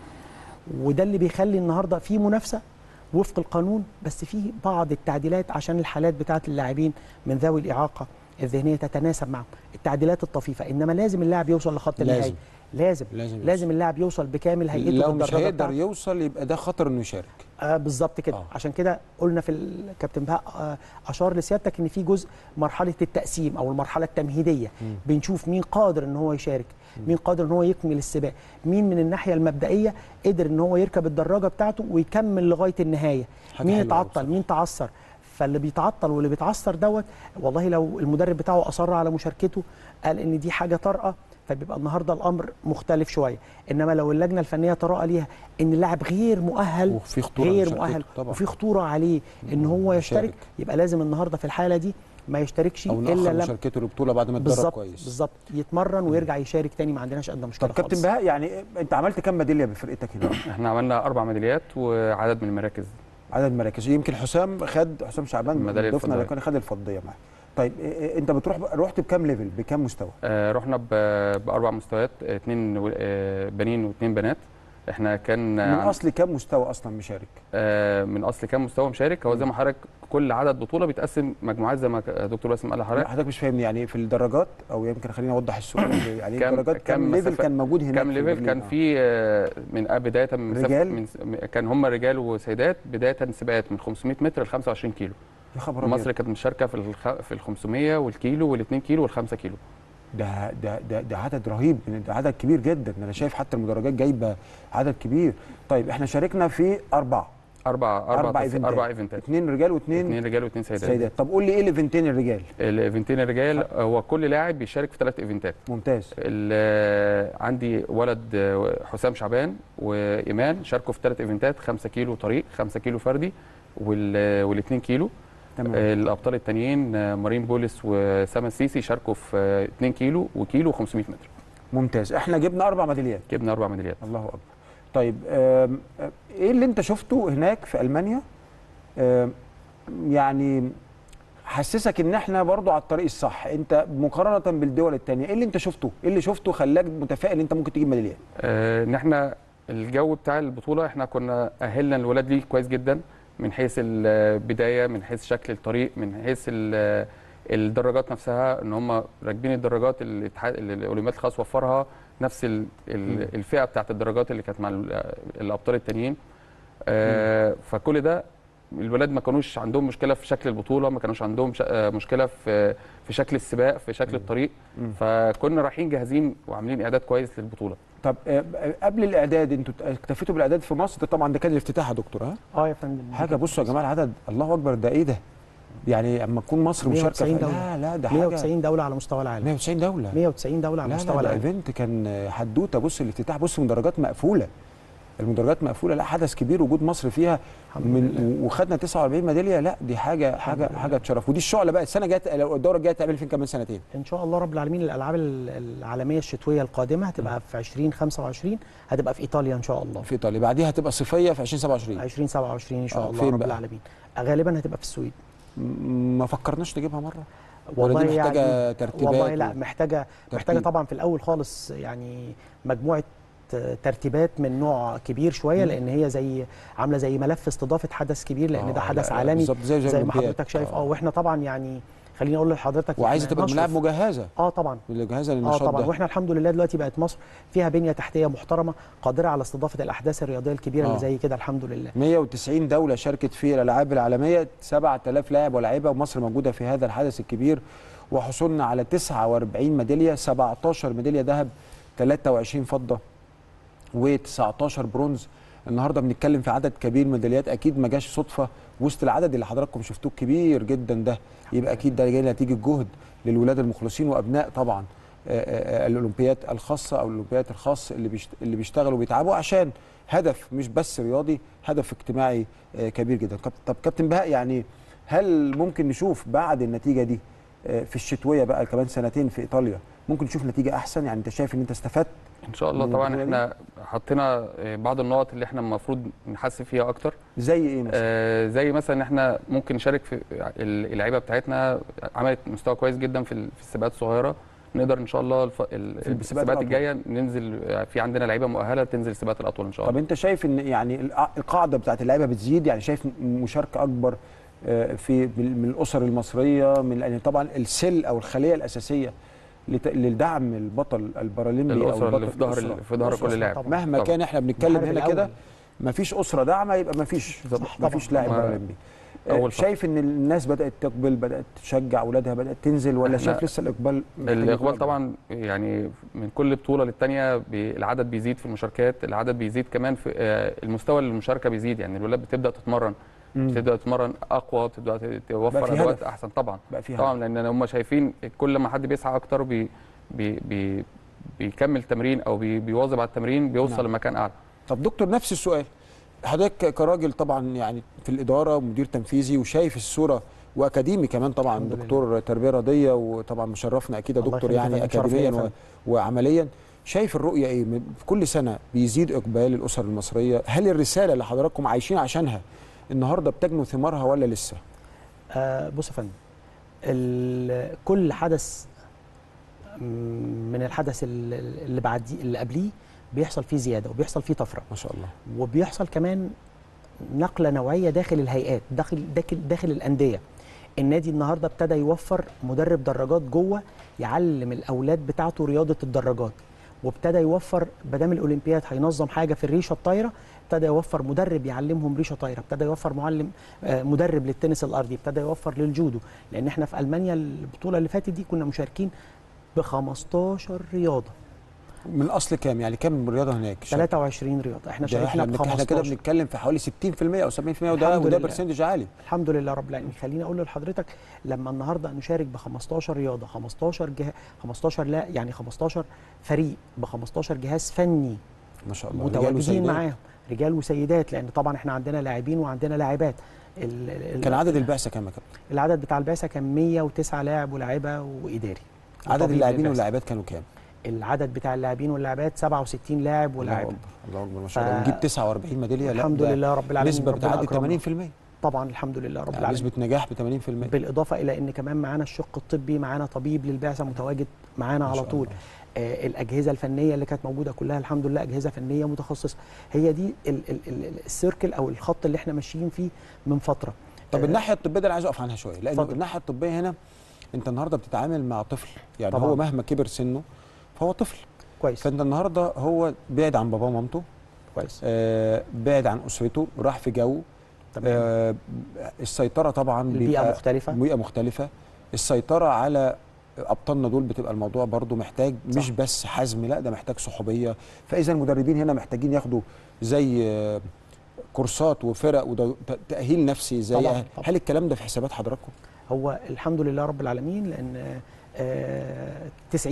وده اللي بيخلي النهارده في منافسه وفق القانون بس في بعض التعديلات عشان الحالات بتاعه اللاعبين من ذوي الاعاقه الذهنيه تتناسب معهم التعديلات الطفيفه انما لازم اللاعب يوصل لخط لازم. النهائي لازم لازم يوصل. لازم اللاعب يوصل بكامل هيئته لو مش بالدرجة هيقدر بتاعته. يوصل يبقى ده خطر انه يشارك آه بالظبط كده آه. آه. عشان كده قلنا في الكابتن بهاء آه اشار لسيادتك ان في جزء مرحله التقسيم او المرحله التمهيديه مم. بنشوف مين قادر ان هو يشارك مين قادر ان هو يكمل السباق مين من الناحيه المبدئيه قدر ان هو يركب الدراجه بتاعته ويكمل لغايه النهايه حاجة مين حلوة أوي اتعطل بصراحة. مين تعثر فاللي بيتعطل واللي بيتعثر دوت والله لو المدرب بتاعه اصر على مشاركته قال ان دي حاجه طارئه فبيبقى النهارده الامر مختلف شويه انما لو اللجنه الفنيه تراءى ليها ان اللاعب غير مؤهل وفي خطوره على غير مشاركته مؤهل طبعا وفي خطوره عليه ان هو يشارك. يشترك يبقى لازم النهارده في الحاله دي ما يشتركش او الا ناخر لما مشاركته للبطوله بعد ما اتدرب بالظبط كويس بالظبط يتمرن ويرجع يشارك تاني ما عندناش ادنى مشكله طب كابتن خالص. بهاء يعني انت عملت كام ميداليه بفرقتك هنا احنا عملنا اربع ميداليات وعدد من المراكز عدد مراكز يمكن حسام خد حسام شعبان الميدالية ضيفنا اللي الفضية. كان خد الفضيه معاه طيب إيه- إيه انت بتروح ب- رحت بكام ليفل بكام مستوى آه، رحنا ب- باربع مستويات اثنين بنين واثنين بنات احنا كان من عن- اصل كام مستوى اصلا مشارك آه، من اصل كام مستوى مشارك هو زي ما حضرتك كل عدد بطوله بيتقسم مجموعات زي ما ك- دكتور باسم قال لحضرتك حضرتك مش فاهمني يعني في الدرجات او يمكن خليني اوضح السؤال يعني كام- الدرجات كام, كام ليفل مسافة- كان موجود هناك كام في ليفل البرلين؟ كان آه. في آه، من آه، بدايه من مسافة- رجال؟ من س- كان هم رجال وسيدات بدايه سباقات من 500 متر ل 25 كيلو يا خبر مصر أبيض. كانت مشاركه في الخ... في ال 500 والكيلو وال 2 كيلو وال 5 كيلو ده ده ده ده عدد رهيب ده عدد كبير جدا انا شايف حتى المدرجات جايبه عدد كبير طيب احنا شاركنا في اربعه اربع اربع اربع تص- ايفنتات اربع ايفنتات اثنين رجال واثنين اثنين رجال واثنين سيدات سيدات طب قول لي ايه الايفنتين الرجال الايفنتين الرجال هو كل لاعب بيشارك في ثلاث ايفنتات ممتاز ال- عندي ولد آه، حسام شعبان وايمان شاركوا في ثلاث ايفنتات 5 كيلو طريق 5 كيلو فردي وال وال 2 كيلو تمام آه، الابطال التانيين آه، مارين بولس وسام السيسي شاركوا في آه، 2 كيلو وكيلو و500 متر ممتاز احنا جبنا اربع ميداليات جبنا اربع ميداليات الله اكبر طيب آم، آم، ايه اللي انت شفته هناك في المانيا آم، يعني حسسك ان احنا برضو على الطريق الصح انت مقارنه بالدول التانية ايه اللي انت شفته ايه اللي شفته خلاك متفائل ان انت ممكن تجيب ميداليات آه، ان احنا الجو بتاع البطوله احنا كنا اهلنا الولاد ليه كويس جدا من حيث البدايه من حيث شكل الطريق من حيث ال- الدراجات نفسها ان هم راكبين الدراجات اللي الاتحاد- اللي الاولمبياد الخاص وفرها نفس ال- ال- الفئه بتاعت الدراجات اللي كانت مع ال- الابطال التانيين آه، فكل ده الولاد ما كانوش عندهم مشكله في شكل البطوله ما كانوش عندهم ش- آه، مشكله في في شكل السباق في شكل الطريق مم. فكنا رايحين جاهزين وعاملين اعداد كويس للبطوله طب آه، قبل الاعداد انتوا اكتفيتوا بالاعداد في مصر ده طبعا ده كان الافتتاح يا دكتور ها اه يا فندم حاجه بصوا يا جماعه العدد الله اكبر ده ايه ده يعني اما تكون مصر مشاركه 190 في- دولة. لا لا ده حاجه 190 دوله على مستوى العالم 190 دوله 190 دوله على لا مستوى لا ده العالم ايفنت كان حدوته بص الافتتاح بص مدرجات مقفوله المدرجات مقفوله لا حدث كبير وجود مصر فيها الحمد من وخدنا 49 ميداليه لا دي حاجه حاجه لله. حاجه تشرف ودي الشعله بقى السنه الجايه لو الدوره الجايه تعمل فين كمان سنتين ان شاء الله رب العالمين الالعاب ال- العالميه الشتويه القادمه هتبقى في 2025 هتبقى في ايطاليا ان شاء الله في ايطاليا بعديها هتبقى صيفيه في 2027 2027 ان شاء آه، الله فين رب بقى؟ العالمين غالبا هتبقى في السويد م- ما فكرناش نجيبها مره ولا والله دي محتاجه يعني ترتيبات والله لا و- محتاجه محتاجه ترتيب. طبعا في الاول خالص يعني مجموعه ترتيبات من نوع كبير شويه مم. لان هي زي عامله زي ملف استضافه حدث كبير لان آه، ده حدث لا، لا، عالمي بالظبط زي زي, زي ما الأولمبياد. حضرتك شايف اه واحنا طبعا يعني خليني اقول لحضرتك وعايزه إحنا تبقى الملاعب نشرف. مجهزه اه طبعا مجهزه اه للنشاط طبعا ده واحنا الحمد لله دلوقتي بقت مصر فيها بنيه تحتيه محترمه قادره على استضافه الاحداث الرياضيه الكبيره آه. اللي زي كده الحمد لله 190 دولة شاركت في الألعاب العالمية 7000 لاعب ولاعيبة ومصر موجودة في هذا الحدث الكبير وحصلنا على 49 ميدالية 17 ميدالية ذهب 23 فضة و19 برونز النهارده بنتكلم في عدد كبير من الميداليات اكيد ما جاش صدفه وسط العدد اللي حضراتكم شفتوه كبير جدا ده يبقى اكيد ده جاي نتيجه جهد للولاد المخلصين وابناء طبعا آه، آه، آه، الاولمبيات الخاصه او الاولمبيات الخاص اللي بيشت... اللي بيشتغلوا وبيتعبوا عشان هدف مش بس رياضي هدف اجتماعي آه، كبير جدا كاب- طب كابتن بهاء يعني هل ممكن نشوف بعد النتيجه دي آه، في الشتويه بقى كمان سنتين في ايطاليا ممكن نشوف نتيجه احسن يعني انت شايف ان انت استفدت ان شاء الله من طبعا البطولة احنا حطينا آه، بعض النقط اللي احنا المفروض نحسن فيها اكتر زي ايه مثلا آه، زي مثلا ان احنا ممكن نشارك في ال- اللعيبه بتاعتنا عملت مستوى كويس جدا في ال- في السباقات الصغيره نقدر ان شاء الله الف... ال- في السباقات السباقات الأطول. الجايه ننزل آه، في عندنا لعيبه مؤهله تنزل السباقات الاطول ان شاء طب الله انت شايف ان يعني الق- القاعده بتاعت اللعيبه بتزيد يعني شايف م- مشاركه اكبر آه، في من من الاسر المصريه من لان طبعا السل او الخليه الاساسيه لت- لدعم البطل البارالمبي او الاسره اللي البطل في ظهر الأسرة. في ظهر الأسرة كل لاعب طبعاً. مهما طبعاً. كان احنا بنتكلم المحارب هنا كده الأول. مفيش اسره داعمه يبقى مفيش بالظبط. مفيش لاعب ما- بارالمبي أول آه، صح. شايف ان الناس بدات تقبل بدات تشجع اولادها بدات تنزل ولا إحنا- شايف لسه الاقبال محتاج يكون الاقبال أكبر؟ طبعا يعني من كل بطوله للتانيه بي- العدد بيزيد في المشاركات العدد بيزيد كمان في آه، المستوى المشاركه بيزيد يعني الولاد بتبدا تتمرن مم. بتبدا تتمرن اقوى بتبدا ت- بقى توفر في ادوات هدف. احسن طبعا بقى فيها طبعا لان هم شايفين كل ما حد بيسعى اكتر بي بي بي بيكمل تمرين او بي بيواظب على التمرين بيوصل نعم. لمكان اعلى طب دكتور نفس السؤال حضرتك كراجل طبعا يعني في الاداره ومدير تنفيذي وشايف الصوره واكاديمي كمان طبعا الحمد لله. دكتور تربيه رياضيه وطبعا مشرفنا اكيد يا الله دكتور يخليك يا يعني فندم، شرف ليا يا اكاديميا و... فندم. وعمليا شايف الرؤيه ايه من- في كل سنه بيزيد اقبال الاسر المصريه هل الرساله اللي حضراتكم عايشين عشانها النهارده بتجنوا ثمارها ولا لسه آه بص يا فندم ال- كل حدث م- من الحدث ال- اللي بعديه اللي قبليه بيحصل فيه زياده وبيحصل فيه طفره ما شاء الله وبيحصل كمان نقله نوعيه داخل الهيئات داخل داخل داخل الانديه النادي النهارده ابتدى يوفر مدرب دراجات جوه يعلم الاولاد بتاعته رياضه الدراجات وابتدى يوفر بدام الاولمبياد هينظم حاجه في الريشه الطايره ابتدى يوفر مدرب يعلمهم ريشه طايره ابتدى يوفر معلم آه، مدرب للتنس الارضي ابتدى يوفر للجودو لان احنا في المانيا البطوله اللي فاتت دي كنا مشاركين ب 15 رياضه من اصل كام يعني كام رياضه هناك 23 رياضه احنا ده شاركنا احنا ب بنك- احنا كده 15 بنتكلم في حوالي 60% او 70% وده الحمد وده لله. برسنتج عالي الحمد لله رب العالمين خليني اقول لحضرتك لما النهارده نشارك ب 15 رياضه 15 جهه 15 لا يعني 15 فريق ب 15 جهاز فني ما شاء الله رجال متواجدين وسيدات. معاهم رجال وسيدات لان طبعا احنا عندنا لاعبين وعندنا لاعبات ال- ال- كان عدد البعثه كام يا كابتن العدد بتاع البعثه كان 109 لاعب ولاعيبه واداري عدد وطبيب اللاعبين للبعثة. واللاعبات كانوا كام العدد بتاع اللاعبين واللاعبات 67 لاعب الله ولاعبه اكبر الله اكبر ما شاء الله ف- ونجيب 49 ميداليه لا الحمد ده لله رب العالمين نسبه ربنا بتعدي أكرمنا. 80% طبعا الحمد لله رب يعني العالمين نسبه نجاح ب 80% بالاضافه الى ان كمان معانا الشق الطبي معانا طبيب للبعثه متواجد معانا ما على شاء طول الله. آه الاجهزه الفنيه اللي كانت موجوده كلها الحمد لله اجهزه فنيه متخصصه هي دي ال- ال- ال- السيركل او الخط اللي احنا ماشيين فيه من فتره طب آه، الناحيه الطبيه ده انا عايز اقف عنها شويه لان اتفضل. الناحيه الطبيه هنا انت النهارده بتتعامل مع طفل يعني طبعاً. هو مهما كبر سنه فهو طفل كويس فانت النهارده هو بعد عن باباه ومامته كويس آه بعد عن اسرته راح في جو تمام آه السيطره طبعا البيئه بيبقى- مختلفه بيئه مختلفه السيطره على ابطالنا دول بتبقى الموضوع برضو محتاج صح. مش بس حزم لا ده محتاج صحوبيه فاذا المدربين هنا محتاجين ياخدوا زي آه، كورسات وفرق وتاهيل نفسي زي طبعاً، طبعاً. هل الكلام ده في حسابات حضراتكم هو الحمد لله رب العالمين لان آه،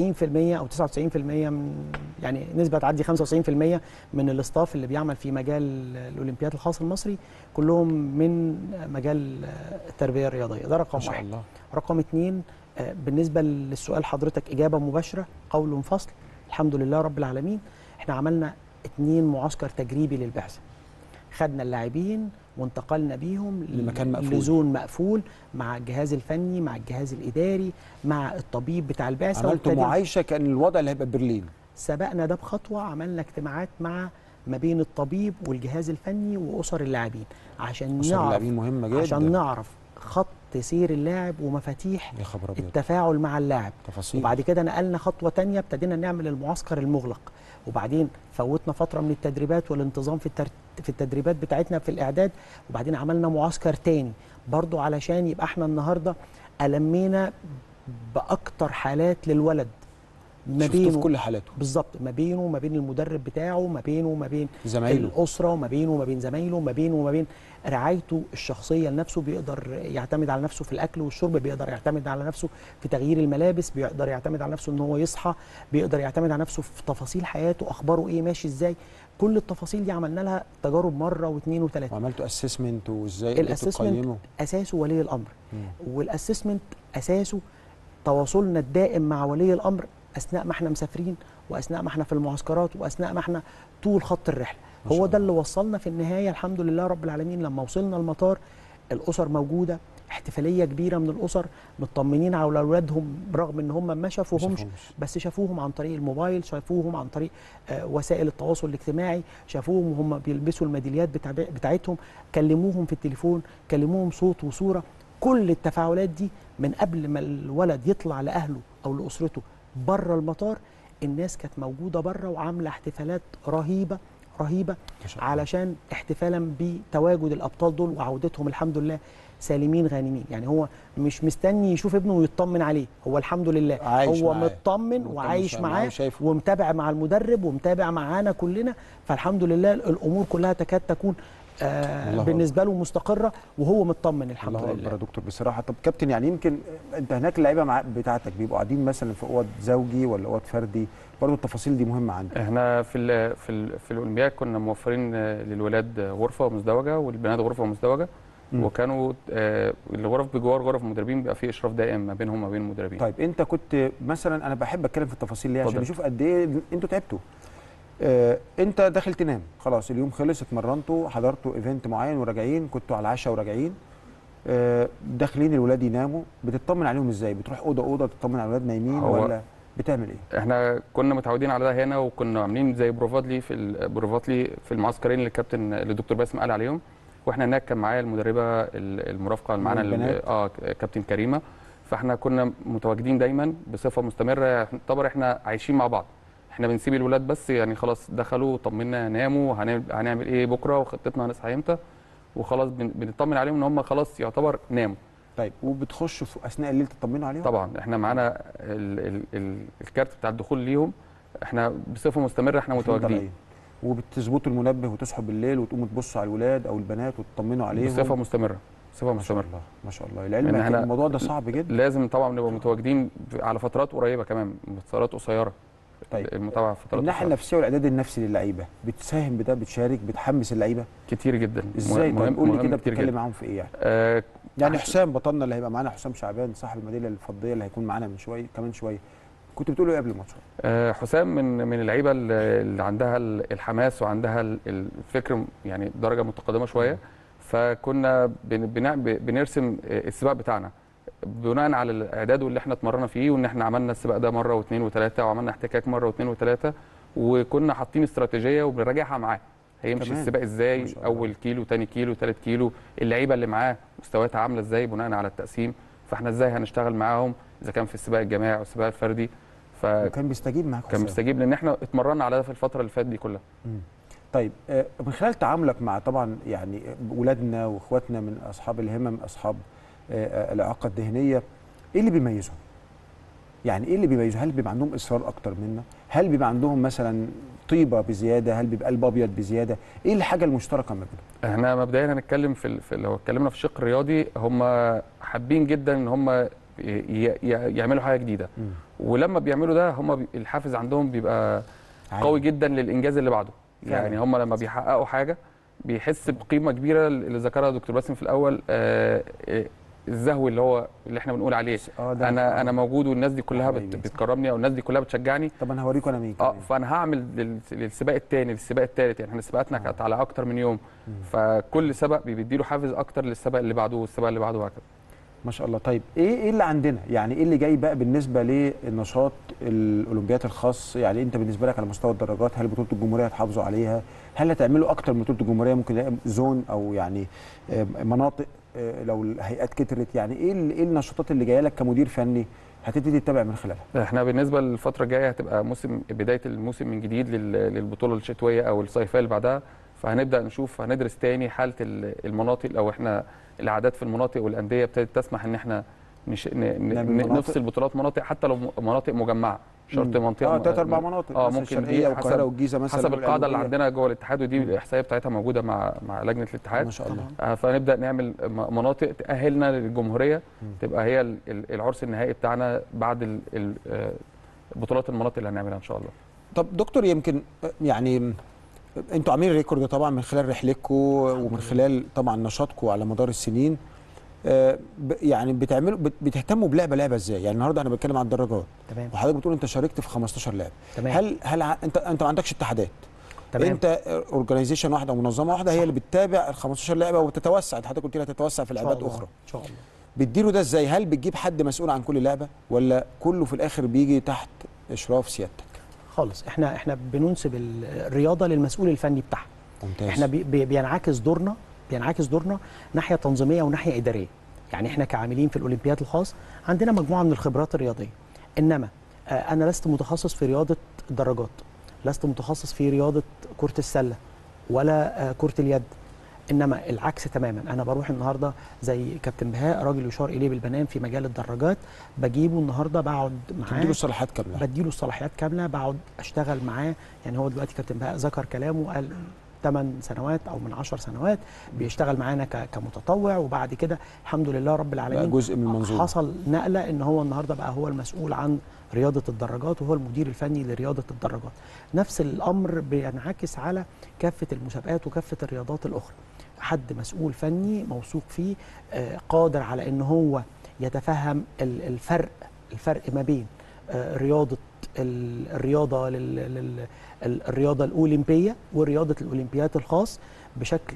90% او 99% من يعني نسبه تعدي 95% من الاستاف اللي بيعمل في مجال الاولمبياد الخاص المصري كلهم من مجال آه، التربيه الرياضيه ده رقم ما شاء واحد الله رقم اتنين آه، بالنسبه للسؤال حضرتك اجابه مباشره قول فصل الحمد لله رب العالمين احنا عملنا اتنين معسكر تجريبي للبعثه خدنا اللاعبين وانتقلنا بيهم ل- لمكان مقفول. لزون مقفول مع الجهاز الفني مع الجهاز الاداري مع الطبيب بتاع البعثه عملتوا وابتدينا- معايشه كان الوضع اللي هيبقى برلين سبقنا ده بخطوه عملنا اجتماعات مع ما بين الطبيب والجهاز الفني واسر اللاعبين عشان اسر نعرف اللاعبين مهمه جدا عشان نعرف خط سير اللاعب ومفاتيح يا خبر ابيض التفاعل مع اللاعب تفاصيل وبعد كده نقلنا خطوه تانية ابتدينا نعمل المعسكر المغلق وبعدين فوتنا فتره من التدريبات والانتظام في التر... في التدريبات بتاعتنا في الاعداد وبعدين عملنا معسكر تاني برضو علشان يبقى احنا النهارده المينا باكتر حالات للولد ما شفتوه في بينه كل حالاته بالظبط ما بينه وما بين المدرب بتاعه ما بينه وما بين زمايله الاسره وما بينه وما بين زمايله ما بينه وما بين رعايته الشخصيه لنفسه بيقدر يعتمد على نفسه في الاكل والشرب بيقدر يعتمد على نفسه في تغيير الملابس بيقدر يعتمد على نفسه ان هو يصحى بيقدر يعتمد على نفسه في تفاصيل حياته اخباره ايه ماشي ازاي كل التفاصيل دي عملنا لها تجارب مره واثنين وثلاثه وعملتوا اسسمنت وازاي قدرتوا الاسسمنت تقيموا اساسه ولي الامر مم. والاسسمنت اساسه تواصلنا الدائم مع ولي الامر اثناء ما احنا مسافرين واثناء ما احنا في المعسكرات واثناء ما احنا طول خط الرحله ما شاء هو ده الله. اللي وصلنا في النهايه الحمد لله رب العالمين لما وصلنا المطار الاسر موجوده احتفاليه كبيره من الاسر مطمنين على اولادهم برغم ان هم ما شافوهمش شافوهمش. بس شافوهم عن طريق الموبايل شافوهم عن طريق آه، وسائل التواصل الاجتماعي شافوهم وهم بيلبسوا الميداليات بتاع بتاعتهم كلموهم في التليفون كلموهم صوت وصوره كل التفاعلات دي من قبل ما الولد يطلع لاهله او لاسرته بره المطار الناس كانت موجوده بره وعامله احتفالات رهيبه رهيبه ما شاء الله. علشان احتفالا بتواجد الابطال دول وعودتهم الحمد لله سالمين غانمين يعني هو مش مستني يشوف ابنه ويطمن عليه هو الحمد لله عايش هو معاه. مطمن مطمن وعايش معاه معاه وشايفه. ومتابع مع المدرب ومتابع معانا كلنا فالحمد لله الامور كلها تكاد تكون آه الله بالنسبه له مستقره وهو مطمن الحمد الله اكبر لله يا دكتور بصراحه طب كابتن يعني يمكن انت هناك اللعيبه مع بتاعتك بيبقوا قاعدين مثلا في اوض زوجي ولا اوض فردي برضه التفاصيل دي مهمه عندك احنا في ال في ال في الاولمبياد كنا موفرين آه، للولاد آه، غرفه مزدوجه والبنات غرفه مزدوجه مم. وكانوا آه، الغرف بجوار غرف المدربين بيبقى في اشراف دائم ما بينهم وما بين المدربين طيب انت كنت مثلا انا بحب اتكلم في التفاصيل ليه عشان اتفضل. نشوف قد ايه انتوا تعبتوا آه انت داخل تنام خلاص اليوم خلص اتمرنتوا حضرتوا ايفنت معين وراجعين كنتوا على العشاء وراجعين آه داخلين الولاد يناموا بتطمن عليهم ازاي بتروح اوضه اوضه تطمن على الولاد نايمين هو- ولا بتعمل ايه احنا كنا متعودين على ده هنا وكنا عاملين زي بروفات لي في ال- بروفات لي في المعسكرين اللي الكابتن اللي الدكتور باسم قال عليهم واحنا هناك كان معايا المدربه ال- المرافقه اللي معانا البنات. ال- اه كابتن كريمه فاحنا كنا متواجدين دايما بصفه مستمره يعتبر احنا عايشين مع بعض احنا بنسيب الولاد بس يعني خلاص دخلوا طمنا ناموا هنعمل, هنعمل ايه بكره وخطتنا هنصحى امتى وخلاص بن- بنطمن عليهم ان هم خلاص يعتبر ناموا طيب وبتخشوا في اثناء الليل تطمنوا عليهم طبعا احنا معانا ال ال ال الكارت بتاع الدخول ليهم احنا بصفه مستمره احنا متواجدين طالعين. وبتظبطوا المنبه وتصحوا بالليل وتقوموا تبصوا على الولاد او البنات وتطمنوا عليهم بصفه مستمره بصفه ما شاء مستمره الله ما شاء الله العلم إن إن إحنا- الموضوع ده صعب جدا لازم طبعا نبقى متواجدين في- على فترات قريبه كمان فترات قصيره طيب. المتابعه في فترات الناحيه قصيرة. النفسيه والاعداد النفسي للعيبه بتساهم بده بتشارك بتحمس اللعيبه كتير جدا ازاي مهم- طيب قول لي مهم كده كتير بتتكلم جدا. معاهم في ايه يعني آه يعني عش- حسام بطلنا اللي هيبقى معانا حسام شعبان صاحب الميداليه الفضيه اللي هيكون معانا من شويه كمان شويه كنت بتقول ايه قبل الماتش آه، حسام من من اللعيبه اللي اللي عندها ال- الحماس وعندها ال- الفكر يعني درجه متقدمه شويه فكنا بن- بنع- بنرسم السباق بتاعنا بناء على الاعداد واللي احنا اتمرنا فيه وان احنا عملنا السباق ده مره واثنين وثلاثه وعملنا احتكاك مره واثنين وثلاثه وكنا حاطين استراتيجيه وبنراجعها معاه هيمشي كمان. السباق ما ازاي شاء الله. اول كيلو ثاني كيلو ثالث كيلو اللعيبه اللي معاه مستوياتها عامله ازاي بناء على التقسيم فاحنا ازاي هنشتغل معاهم اذا كان في السباق الجماعي او السباق الفردي ف وكان بيستجيب معاك كان حسام. مستجيب لان احنا اتمرنا على ده في الفتره اللي فاتت دي كلها طيب آه، من خلال تعاملك مع طبعا يعني ولادنا واخواتنا من اصحاب الهمم اصحاب آه، آه، الاعاقه الذهنيه ايه اللي بيميزهم؟ يعني ايه اللي بيميزهم؟ هل بيبقى عندهم اصرار اكتر منا؟ هل بيبقى عندهم مثلا طيبه بزياده؟ هل بيبقى قلب ابيض بزياده؟ ايه الحاجه المشتركه ما بينهم؟ احنا مبدئيا هنتكلم في, ال- في لو اتكلمنا في الشق الرياضي هم حابين جدا ان هم ي- ي- يعملوا حاجه جديده ولما بيعملوا ده هم بي- الحافز عندهم بيبقى قوي جدا للانجاز اللي بعده فعلا. يعني هم لما بيحققوا حاجه بيحس بقيمه كبيره اللي ذكرها دكتور باسم في الاول آه، آه، الزهو اللي هو اللي احنا بنقول عليه اه ده انا انا موجود والناس دي كلها بت- حبايبي. بتكرمني او الناس دي كلها بتشجعني طب انا هوريكم انا مين اه كمان. فانا هعمل لل- للسباق الثاني للسباق الثالث يعني احنا سباقاتنا كانت على اكتر من يوم فكل سباق بيديله حافز اكتر للسباق اللي بعده والسباق اللي بعده وهكذا ما شاء الله طيب ايه ايه اللي عندنا يعني ايه اللي جاي بقى بالنسبه للنشاط الاولمبياد الخاص يعني انت بالنسبه لك على مستوى الدرجات هل بطوله الجمهوريه هتحافظوا عليها هل هتعملوا اكتر من بطوله الجمهوريه ممكن نلاقي زون او يعني آه، مناطق آه، لو الهيئات كترت يعني ايه ال- ايه النشاطات اللي جايه لك كمدير فني هتبتدي تتابع من خلالها احنا بالنسبه للفتره الجايه هتبقى موسم بدايه الموسم من جديد لل- للبطوله الشتويه او الصيفيه اللي بعدها فهنبدا نشوف هندرس تاني حاله ال- المناطق لو احنا الاعداد في المناطق والانديه ابتدت تسمح ان احنا نش... ن... نعمل ن... مناطق؟ نفصل بطولات مناطق حتى لو م- مناطق مجمعه شرط مم. منطقه اه م- ثلاث اربع مناطق اه مثلا ممكن الشرقيه دي والقاهره حسب والجيزه مثلا حسب القاعده اللي والقليوبية. عندنا جوه الاتحاد ودي الاحصائيه بتاعتها موجوده مع مع لجنه الاتحاد ما شاء الله آه، فنبدا نعمل م- مناطق تاهلنا للجمهوريه مم. تبقى هي ال- ال- العرس النهائي بتاعنا بعد ال- ال- آه، بطولات المناطق اللي هنعملها ان شاء الله طب دكتور يمكن آه، يعني انتوا عاملين ريكورد طبعا من خلال رحلتكم ومن خلال طبعا نشاطكم على مدار السنين آه، ب- يعني بتعملوا بت- بتهتموا بلعبه لعبه ازاي؟ يعني النهارده انا بتكلم عن الدراجات تمام وحضرتك بتقول انت شاركت في 15 لعبه تمام هل هل ع- انت انت ما عندكش اتحادات تمام انت اورجانيزيشن واحده او منظمه واحده هي اللي بتتابع ال 15 لعبه وتتوسع حضرتك قلت لي هتتوسع في إن شاء لعبات الله. اخرى ان شاء الله بتديروا ده ازاي هل بتجيب حد مسؤول عن كل لعبه ولا كله في الاخر بيجي تحت اشراف سيادتك خالص احنا احنا بننسب ال- الرياضه للمسؤول الفني بتاعها ممتاز احنا بي بي بينعكس دورنا بينعكس دورنا ناحيه تنظيميه وناحيه اداريه يعني احنا كعاملين في الاولمبياد الخاص عندنا مجموعه من الخبرات الرياضيه انما آه، انا لست متخصص في رياضه الدراجات لست متخصص في رياضه كره السله ولا آه، كره اليد انما العكس تماما انا بروح النهارده زي كابتن بهاء راجل يشار اليه بالبنان في مجال الدراجات بجيبه النهارده بقعد معاه تديله صلاحيات كامله بديله الصلاحيات كامله بقعد اشتغل معاه يعني هو دلوقتي كابتن بهاء ذكر كلامه قال 8 سنوات او من 10 سنوات بيشتغل معانا ك- كمتطوع وبعد كده الحمد لله رب بقى العالمين جزء من المنظومه حصل نقله ان هو النهارده بقى هو المسؤول عن رياضه الدراجات وهو المدير الفني لرياضه الدراجات نفس الامر بينعكس على كافه المسابقات وكافه الرياضات الاخرى حد مسؤول فني موثوق فيه آه، قادر على ان هو يتفهم ال- الفرق الفرق ما بين آه، رياضه ال- الرياضه لل- لل- ال- الرياضه الاولمبيه ورياضه الاولمبيات الخاص بشكل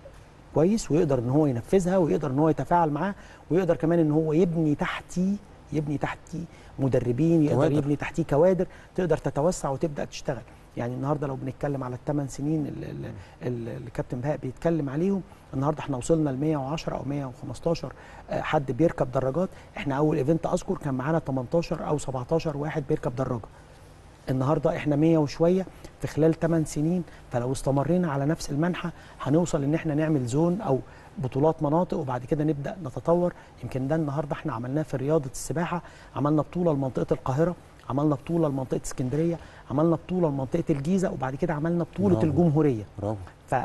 كويس ويقدر ان هو ينفذها ويقدر ان هو يتفاعل معاه ويقدر كمان ان هو يبني تحتيه يبني تحتيه مدربين يقدر كوادر. يبني تحتيه كوادر تقدر تتوسع وتبدا تشتغل يعني النهارده لو بنتكلم على الثمان سنين اللي, اللي اللي الكابتن بهاء بيتكلم عليهم النهارده احنا وصلنا ل 110 او 115 آه، حد بيركب دراجات احنا اول ايفنت اذكر كان معانا 18 او 17 واحد بيركب دراجه النهارده احنا 100 وشويه في خلال 8 سنين فلو استمرينا على نفس المنحى هنوصل ان احنا نعمل زون او بطولات مناطق وبعد كده نبدا نتطور يمكن ده النهارده احنا عملناه في رياضه السباحه عملنا بطوله لمنطقه القاهره عملنا بطوله لمنطقه اسكندريه عملنا بطوله لمنطقه الجيزه وبعد كده عملنا بطوله برافو. الجمهوريه برافو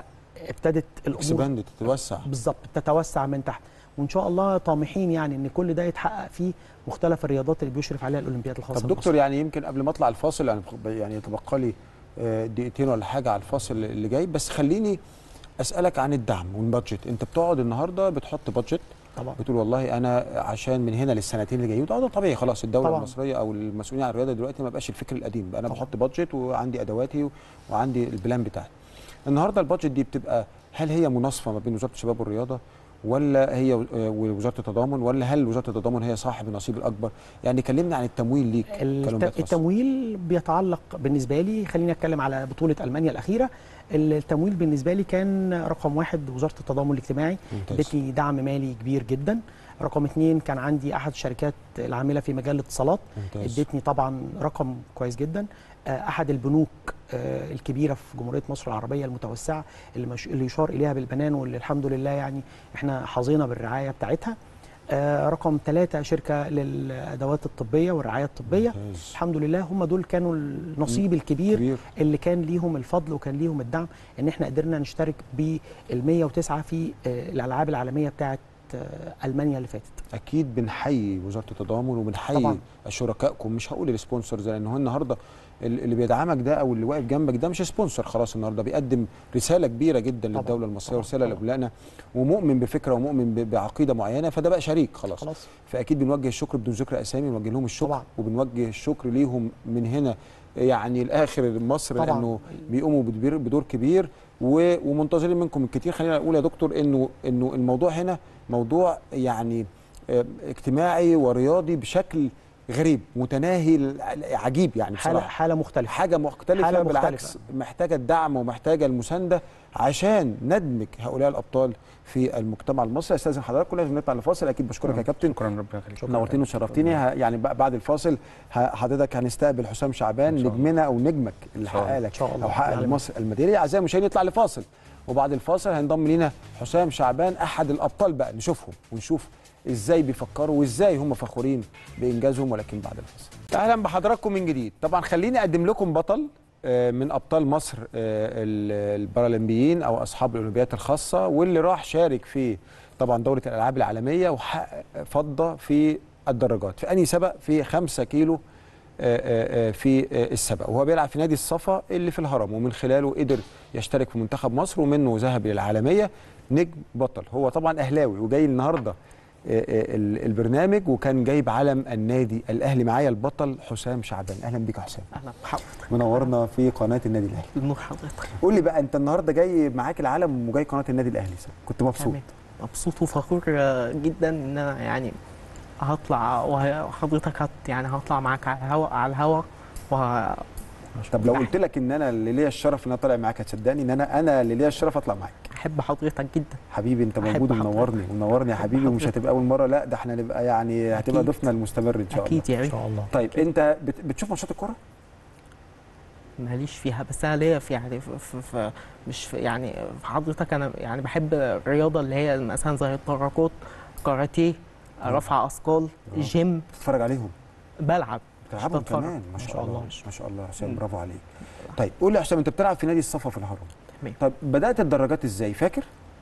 فابتدت الامور اكسباند تتوسع بالظبط تتوسع من تحت وان شاء الله طامحين يعني ان كل ده يتحقق في مختلف الرياضات اللي بيشرف عليها الاولمبياد الخاصه طب بمصر. دكتور يعني يمكن قبل ما اطلع الفاصل يعني يعني يتبقى لي آه، دقيقتين ولا حاجه على الفاصل اللي جاي بس خليني اسالك عن الدعم والبادجت انت بتقعد النهارده بتحط بادجت طبعا بتقول والله انا عشان من هنا للسنتين اللي جايين وده ده طبيعي خلاص الدوله طبعاً. المصريه او المسؤولين عن الرياضه دلوقتي ما بقاش الفكر القديم بقى انا بحط بادجت وعندي ادواتي و- وعندي البلان بتاعتي النهارده البادجت دي بتبقى هل هي مناصفه ما بين وزاره الشباب والرياضه ولا هي و- آه، ووزاره التضامن ولا هل وزاره التضامن هي صاحب النصيب الاكبر يعني كلمني عن التمويل ليك كأولمبياد الت- خاصة. التمويل بيتعلق بالنسبه لي خليني اتكلم على بطوله المانيا الاخيره التمويل بالنسبه لي كان رقم واحد وزاره التضامن الاجتماعي ممتاز. ادتني دعم مالي كبير جدا رقم اثنين كان عندي احد الشركات العامله في مجال الاتصالات ممتاز ادتني طبعا رقم كويس جدا آه، احد البنوك آه، الكبيره في جمهوريه مصر العربيه المتوسعه اللي, مش اللي يشار اليها بالبنان واللي الحمد لله يعني احنا حظينا بالرعايه بتاعتها آه، رقم ثلاثة شركة للأدوات الطبية والرعاية الطبية ممتاز. الحمد لله هم دول كانوا النصيب الكبير كبير اللي كان ليهم الفضل وكان ليهم الدعم ان احنا قدرنا نشترك بال 109 في آه، الالعاب العالميه بتاعه آه، المانيا اللي فاتت اكيد بنحيي وزاره التضامن وبنحيي طبعاً. شركائكم مش هقول السبونسرز لان هو النهارده ال- اللي بيدعمك ده او اللي واقف جنبك ده مش سبونسر خلاص النهارده بيقدم رساله كبيره جدا طبعاً. للدوله المصريه طبعاً. ورساله طبعاً. لابنائنا ومؤمن بفكره ومؤمن ب- بعقيده معينه فده بقى شريك خلاص خلاص فاكيد بنوجه الشكر بدون ذكر اسامي بنوجه لهم الشكر طبعاً. وبنوجه الشكر ليهم من هنا يعني لاخر مصر طبعاً. لانه بيقوموا بدبير- بدور كبير و- ومنتظرين منكم الكتير خلينا نقول يا دكتور انه انه الموضوع هنا موضوع يعني آه، اجتماعي ورياضي بشكل غريب متناهي ال- عجيب يعني حاله بصراحه حاله مختلفه حاجه مختلفه حالة بالعكس مختلفة. محتاجه الدعم ومحتاجه المسانده عشان ندمج هؤلاء الابطال في المجتمع المصري استاذن حضراتكم لازم نطلع لفاصل اكيد بشكرك يا كابتن شكرا ربنا يخليك نورتني وشرفتني ه- يعني بقى بعد الفاصل ه- حضرتك هنستقبل حسام شعبان إن شاء الله. نجمنا او نجمك اللي إن شاء الله. حقق إن لك شاء الله. او حقق يعني لمصر الميداليه اعزائي المشاهدين نطلع لفاصل وبعد الفاصل هينضم لينا حسام شعبان احد الابطال بقى نشوفهم ونشوف ازاي بيفكروا وازاي هم فخورين بانجازهم ولكن بعد الفاصل اهلا بحضراتكم من جديد طبعا خليني اقدم لكم بطل آه، من ابطال مصر آه، ال- البارالمبيين او اصحاب الاولمبيات الخاصه واللي راح شارك في طبعا دوره الالعاب العالميه وحقق فضه في الدراجات في انهي سبق في 5 كيلو آه، آه، آه، في آه، السبق وهو بيلعب في نادي الصفا اللي في الهرم ومن خلاله قدر يشترك في منتخب مصر ومنه ذهب للعالميه نجم بطل هو طبعا اهلاوي وجاي النهارده آه، آه، ال- البرنامج وكان جايب علم النادي الاهلي معايا البطل حسام شعبان اهلا بيك يا حسام اهلا بحضرتك منورنا في قناه النادي الاهلي نور حضرتك قول لي بقى انت النهارده جاي معاك العلم وجاي قناه النادي الاهلي كنت مبسوط تمام. مبسوط وفخور آه، جدا ان انا يعني هطلع وحضرتك هت يعني هطلع معاك على الهواء على الهواء وه... طب لو قلت لك ان انا اللي ليا الشرف ان انا طالع معاك هتصدقني ان انا انا اللي ليا الشرف اطلع معاك بحب حضرتك جدا حبيبي انت أحب موجود حضرتك. ومنورني ومنورني يا أحب حبيبي ومش حضرتك. هتبقى اول مره لا ده احنا نبقى يعني هتبقى أكيد. ضيفنا المستمر ان شاء الله اكيد يا ان ريت شاء الله طيب انت بت- بتشوف ماتشات الكوره ماليش فيها بس انا ليا في يعني في, في, في مش في يعني في حضرتك انا يعني بحب الرياضه اللي هي مثلا زي الدراجات كاراتيه رفع اثقال آه. جيم بتتفرج عليهم بلعب بتلعبهم بتفرج. كمان ما شاء شاء الله الله. ما شاء الله يا حسام مم. برافو عليك طيب قول لي يا حسام انت بتلعب في نادي الصفا في الهرم تمام. طب بدات الدراجات ازاي فاكر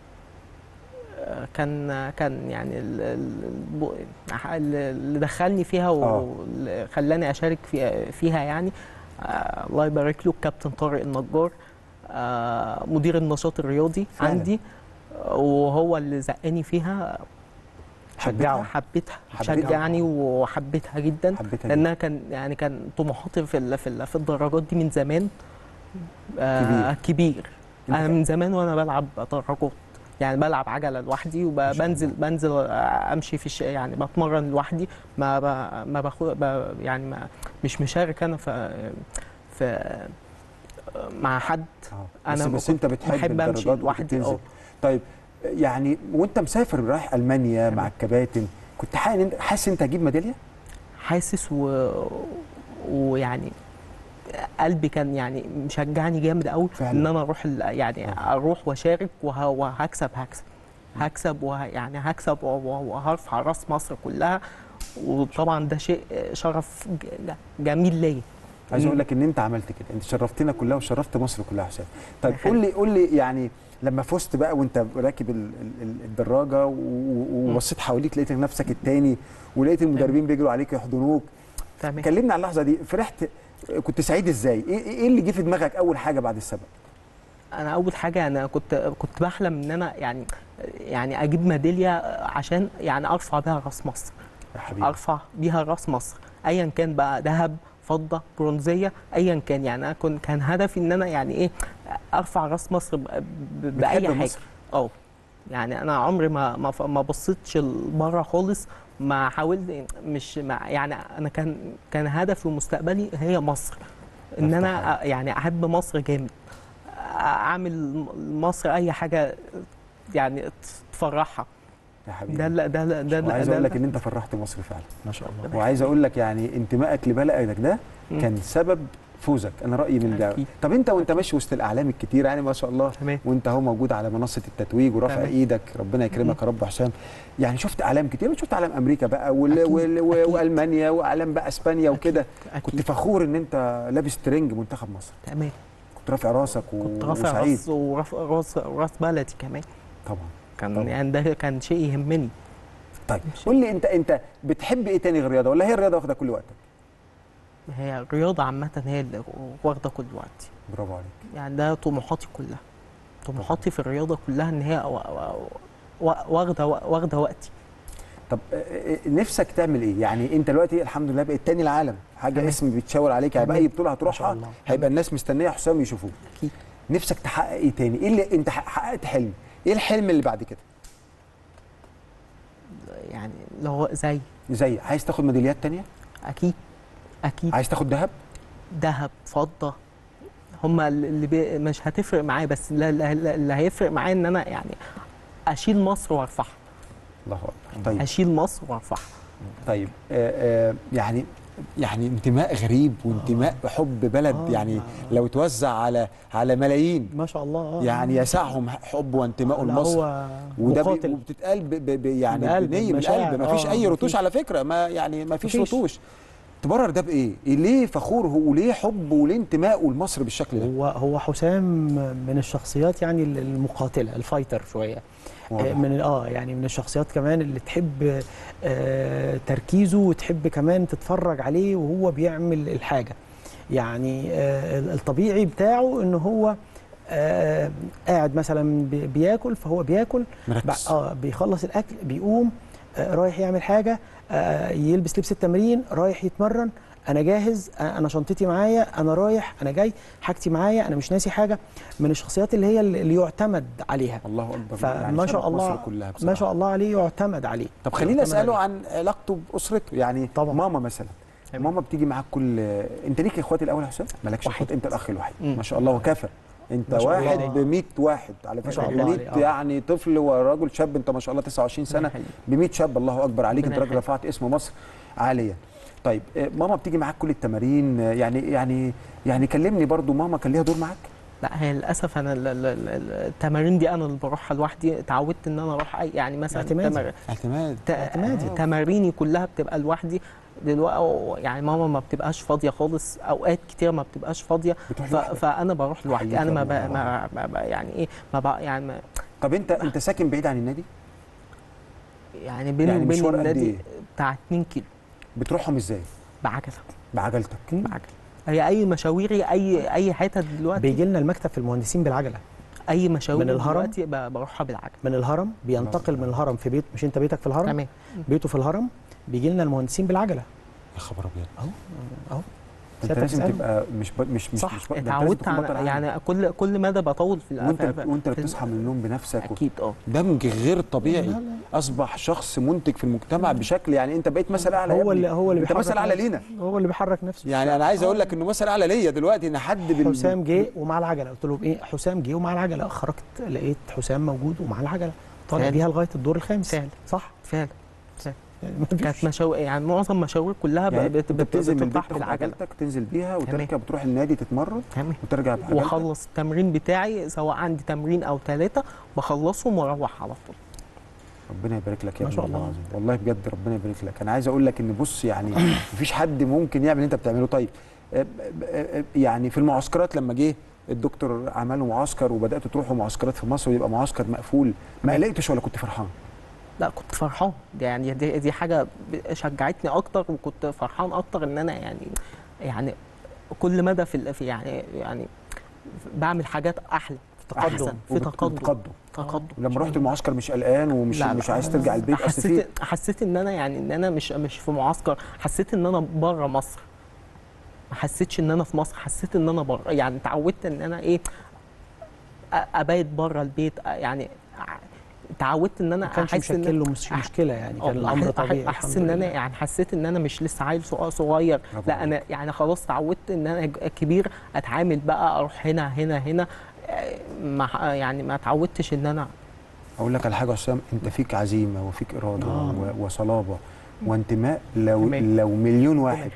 آه، كان كان يعني ال- ال- الب- اللي دخلني فيها آه. وخلاني اشارك في فيها يعني آه، الله يبارك له الكابتن طارق النجار آه، مدير النشاط الرياضي فعلا. عندي آه، وهو اللي زقني فيها شجعه حبيتها حبيتها. شجعني وحبيتها جدا حبيتها جدا. لانها كان يعني كان طموحاتي في ال- في ال- في الدراجات دي من زمان آه كبير أنت انا ك- من زمان وانا بلعب دراجات يعني بلعب عجله لوحدي شاء وبنزل الله. بنزل آه، امشي في الش... يعني بتمرن لوحدي ما ب... ما باخد ب... يعني ما مش مشارك انا في في مع حد اه بس, أنا بس كنت انت بتحب بحب أمشي الدراجات لوحدي، وبتنزل اه. طيب يعني وانت مسافر رايح المانيا مع تمام. الكباتن كنت حاسس انت حاسس انت هتجيب ميداليه حاسس و... ويعني قلبي كان يعني مشجعني جامد قوي فعلا. ان انا اروح ال- يعني آه. اروح واشارك وه... وهكسب هكسب هكسب وه... يعني هكسب و- و- وهرفع راس مصر كلها وطبعا ده شيء شرف ج- جميل ليا عايز مم. اقول لك ان انت عملت كده انت شرفتنا كلها وشرفت مصر كلها يا حسام طيب الله قول لي قول لي يعني لما فزت بقى وانت راكب ال- ال- ال- الدراجه و- و- وبصيت حواليك لقيت نفسك التاني ولقيت المدربين بيجروا عليك يحضنوك تمام كلمني على اللحظه دي فرحت كنت سعيد ازاي ايه ايه اللي جه في دماغك اول حاجه بعد السبق انا اول حاجه انا كنت كنت بحلم ان انا يعني يعني اجيب ميداليه عشان يعني ارفع بيها راس مصر يا حبيبي ارفع بيها راس مصر ايا كان بقى ذهب فضه برونزيه ايا كان يعني انا كنت كان هدفي ان انا يعني ايه ارفع راس مصر ب- ب- باي بتحب حاجه مصر. اه يعني انا عمري ما ما ف- ما بصيتش لبره خالص ما حاولت مش ما يعني انا كان كان هدفي ومستقبلي هي مصر ان انا أ- يعني احب مصر جامد اعمل مصر اي حاجه يعني تفرحها يا حبيبي ده لا ده لا ده لا وعايز ده اقول لك لا. ان انت فرحت مصر فعلا ما شاء الله وعايز اقول لك يعني انتمائك لبلدك ده مم. كان سبب فوزك انا رايي من ده أكيد. طب انت وانت ماشي وسط الاعلام الكتير يعني ما شاء الله تمام وانت اهو موجود على منصه التتويج ورافع تمام. ايدك ربنا يكرمك يا رب يا حسام يعني شفت اعلام كتير شفت اعلام امريكا بقى وال... أكيد، وال... و- أكيد. والمانيا واعلام بقى اسبانيا وكده كنت اكيد فخور ان انت لابس ترنج منتخب مصر تمام كنت رافع راسك و... كنت رافع وسعيد راس ورف- راس راس بلدي كمان طبعا كان طبعا. يعني ده كان شيء يهمني طيب قول لي انت انت بتحب ايه تاني غير الرياضه ولا هي الرياضه واخده كل وقتك هي الرياضه عامه هي اللي واخده كل وقتي برافو عليك يعني ده طموحاتي كلها طموحاتي في الرياضه كلها ان هي و- و- و- واخده واخده وقتي طب آه، آه، نفسك تعمل ايه؟ يعني انت دلوقتي الحمد لله بقيت تاني العالم، حاجه تمام. اسم بيتشاور عليك هيبقى تمام. اي بطوله هتروحها الله. هيبقى الناس مستنيه حسام يشوفوك. أكيد. نفسك تحقق ايه تاني؟ ايه اللي انت حق- حققت حلم؟ ايه الحلم اللي بعد كده؟ يعني اللي هو زي زي عايز تاخد ميداليات تانية؟ اكيد اكيد عايز تاخد ذهب؟ ذهب فضه هما اللي بي مش هتفرق معايا بس اللي, اللي اللي هيفرق معايا ان انا يعني اشيل مصر وارفعها الله اكبر. طيب اشيل مصر وارفعها طيب آه آه يعني يعني انتماء غريب وانتماء حب بلد آه. يعني لو توزع على على ملايين ما شاء الله آه. يعني يسعهم حب وانتماء لا، لمصر هو وده بي مقاتل. وبتتقال ب ب ب يعني بقلب، بنية بمشاعر. بالقلب ما فيش آه، اي رتوش مفيش. على فكره ما يعني ما فيش مفيش. رتوش تبرر ده بايه؟ إيه ليه فخور هو وليه حب وليه انتمائه لمصر بالشكل ده؟ هو هو حسام من الشخصيات يعني المقاتله الفايتر شويه واضح. آه، من اه يعني من الشخصيات كمان اللي تحب آه تركيزه وتحب كمان تتفرج عليه وهو بيعمل الحاجه يعني آه الطبيعي بتاعه ان هو آه قاعد مثلا بي- بياكل فهو بياكل مركز بع- اه بيخلص الاكل بيقوم آه رايح يعمل حاجه آه يلبس لبس التمرين رايح يتمرن انا جاهز آه انا شنطتي معايا انا رايح انا جاي حاجتي معايا انا مش ناسي حاجه من الشخصيات اللي هي اللي يعتمد عليها الله اكبر فما شاء شبه الله مصر كلها بصراحة. ما شاء الله عليه يعتمد عليه طب خليني يعتمد اساله عليه. عن علاقته باسرته يعني طبعا. ماما مثلا تمام. ماما بتيجي معاك كل انت ليك اخوات الاول يا حسام مالكش واحد. اخوات انت الاخ الوحيد مم. ما شاء الله وكافر انت ما شاء الله واحد عليك. ب 100 واحد على ما شاء فكره الله 100 عليك، آه. يعني طفل ورجل شاب انت ما شاء الله 29 سنه يخليك. ب 100 شاب الله اكبر عليك انت ربنا راجل يخليك. رفعت اسم مصر عاليا طيب آه، ماما بتيجي معاك كل التمارين آه، يعني يعني يعني كلمني برضو ماما كان ليها دور معاك لا هي للاسف انا ال- ال- ال- التمارين دي انا اللي بروحها لوحدي اتعودت ان انا اروح أي يعني مثلا اعتمادي. تمر- اعتماد ت- اعتمادي. تماريني كلها بتبقى لوحدي دلوقتي يعني ماما ما بتبقاش فاضيه خالص اوقات كتير ما بتبقاش فاضيه بتروح ف... لوحدك. فانا بروح لوحدي أحييك انا ما, ب... والله. ما, ما ب... يعني ايه ما ب... يعني ما طب انت انت ساكن بعيد عن النادي يعني بيني يعني وبين مشوار قد النادي إيه؟ بتاع 2 كيلو بتروحهم ازاي بعجله بعجلتك بعجله هي اي مشاويري اي اي حته دلوقتي بيجي لنا المكتب في المهندسين بالعجله اي مشاوير من الهرم؟ دلوقتي ب... بروحها بالعجله من الهرم بينتقل من الهرم في بيت مش انت بيتك في الهرم تمام بيته في الهرم بيجي لنا المهندسين بالعجله يا خبر ابيض اهو اهو انت سيادتك لازم تسأله. تبقى مش ب... مش مش صح. مش ب... ده أنت لازم اتعودت تكون بطل على عالم. يعني كل كل مدى بطول في وانت في- في- وانت في- بتصحى من النوم بنفسك و... اكيد اه دمج غير طبيعي لا، لا. اصبح شخص منتج في المجتمع بشكل يعني انت بقيت مثل اعلى يا هو ابني. اللي هو اللي انت بيحرك مثل اعلى نفسه. لينا هو اللي بيحرك نفسه يعني انا عايز اقول لك انه مثل اعلى ليا دلوقتي ان حد بال... حسام جه ومع العجله قلت له ايه حسام جه ومع العجله خرجت لقيت حسام موجود ومع العجله طالع فعلا. بيها لغايه الدور الخامس فعلا. صح فعلا يعني ما فيش- كانت مشاوير يعني معظم مشاوير كلها يعني بت- انت بت- بتنزل من البيت بتطلع تاخد بالعجله عجلتك تنزل بيها تمام. وتركب تروح النادي تتمرن تمام وترجع بعجلتك واخلص التمرين بتاعي سواء عندي تمرين او ثلاثه بخلصهم واروح على طول ربنا يبارك لك يا ما ابني شاء والله الله. العظيم والله بجد ربنا يبارك لك انا عايز اقول لك ان بص يعني مفيش حد ممكن يعمل اللي انت بتعمله طيب آه، آه، آه، يعني في المعسكرات لما جه الدكتور عملوا معسكر وبداتوا تروحوا معسكرات في مصر ويبقى معسكر مقفول ما قلقتش ولا كنت فرحان لا كنت فرحان دي يعني دي, دي حاجه ب- شجعتني اكتر وكنت فرحان اكتر ان انا يعني يعني كل مدى في ال- في يعني يعني بعمل حاجات احلى في تقدم. أحسن، في وبت- تقدم وبتقدم تقدم ولما رحت المعسكر مش قلقان ومش لا، لا. مش عايز ترجع البيت اصل في حسيت حسيت ان انا يعني ان انا مش مش في معسكر حسيت ان انا بره مصر ما حسيتش ان انا في مصر حسيت ان انا بره يعني اتعودت ان انا ايه أ- ابيت بره البيت أ- يعني ع- اتعودت ان انا ما كانش احس ان مشكل له مش أح- مشكله يعني آه، كان الامر أح- طبيعي احس الحمد ان انا لله. يعني حسيت ان انا مش لسه عيل صغ- صغير برافو لا انا يعني خلاص اتعودت ان انا ج- كبير اتعامل بقى اروح هنا هنا هنا آه، ما ح- يعني ما اتعودتش ان انا اقول لك على حاجه يا حسام انت فيك عزيمه وفيك اراده آه. و- وصلابه وانتماء لو تمام. لو مليون واحد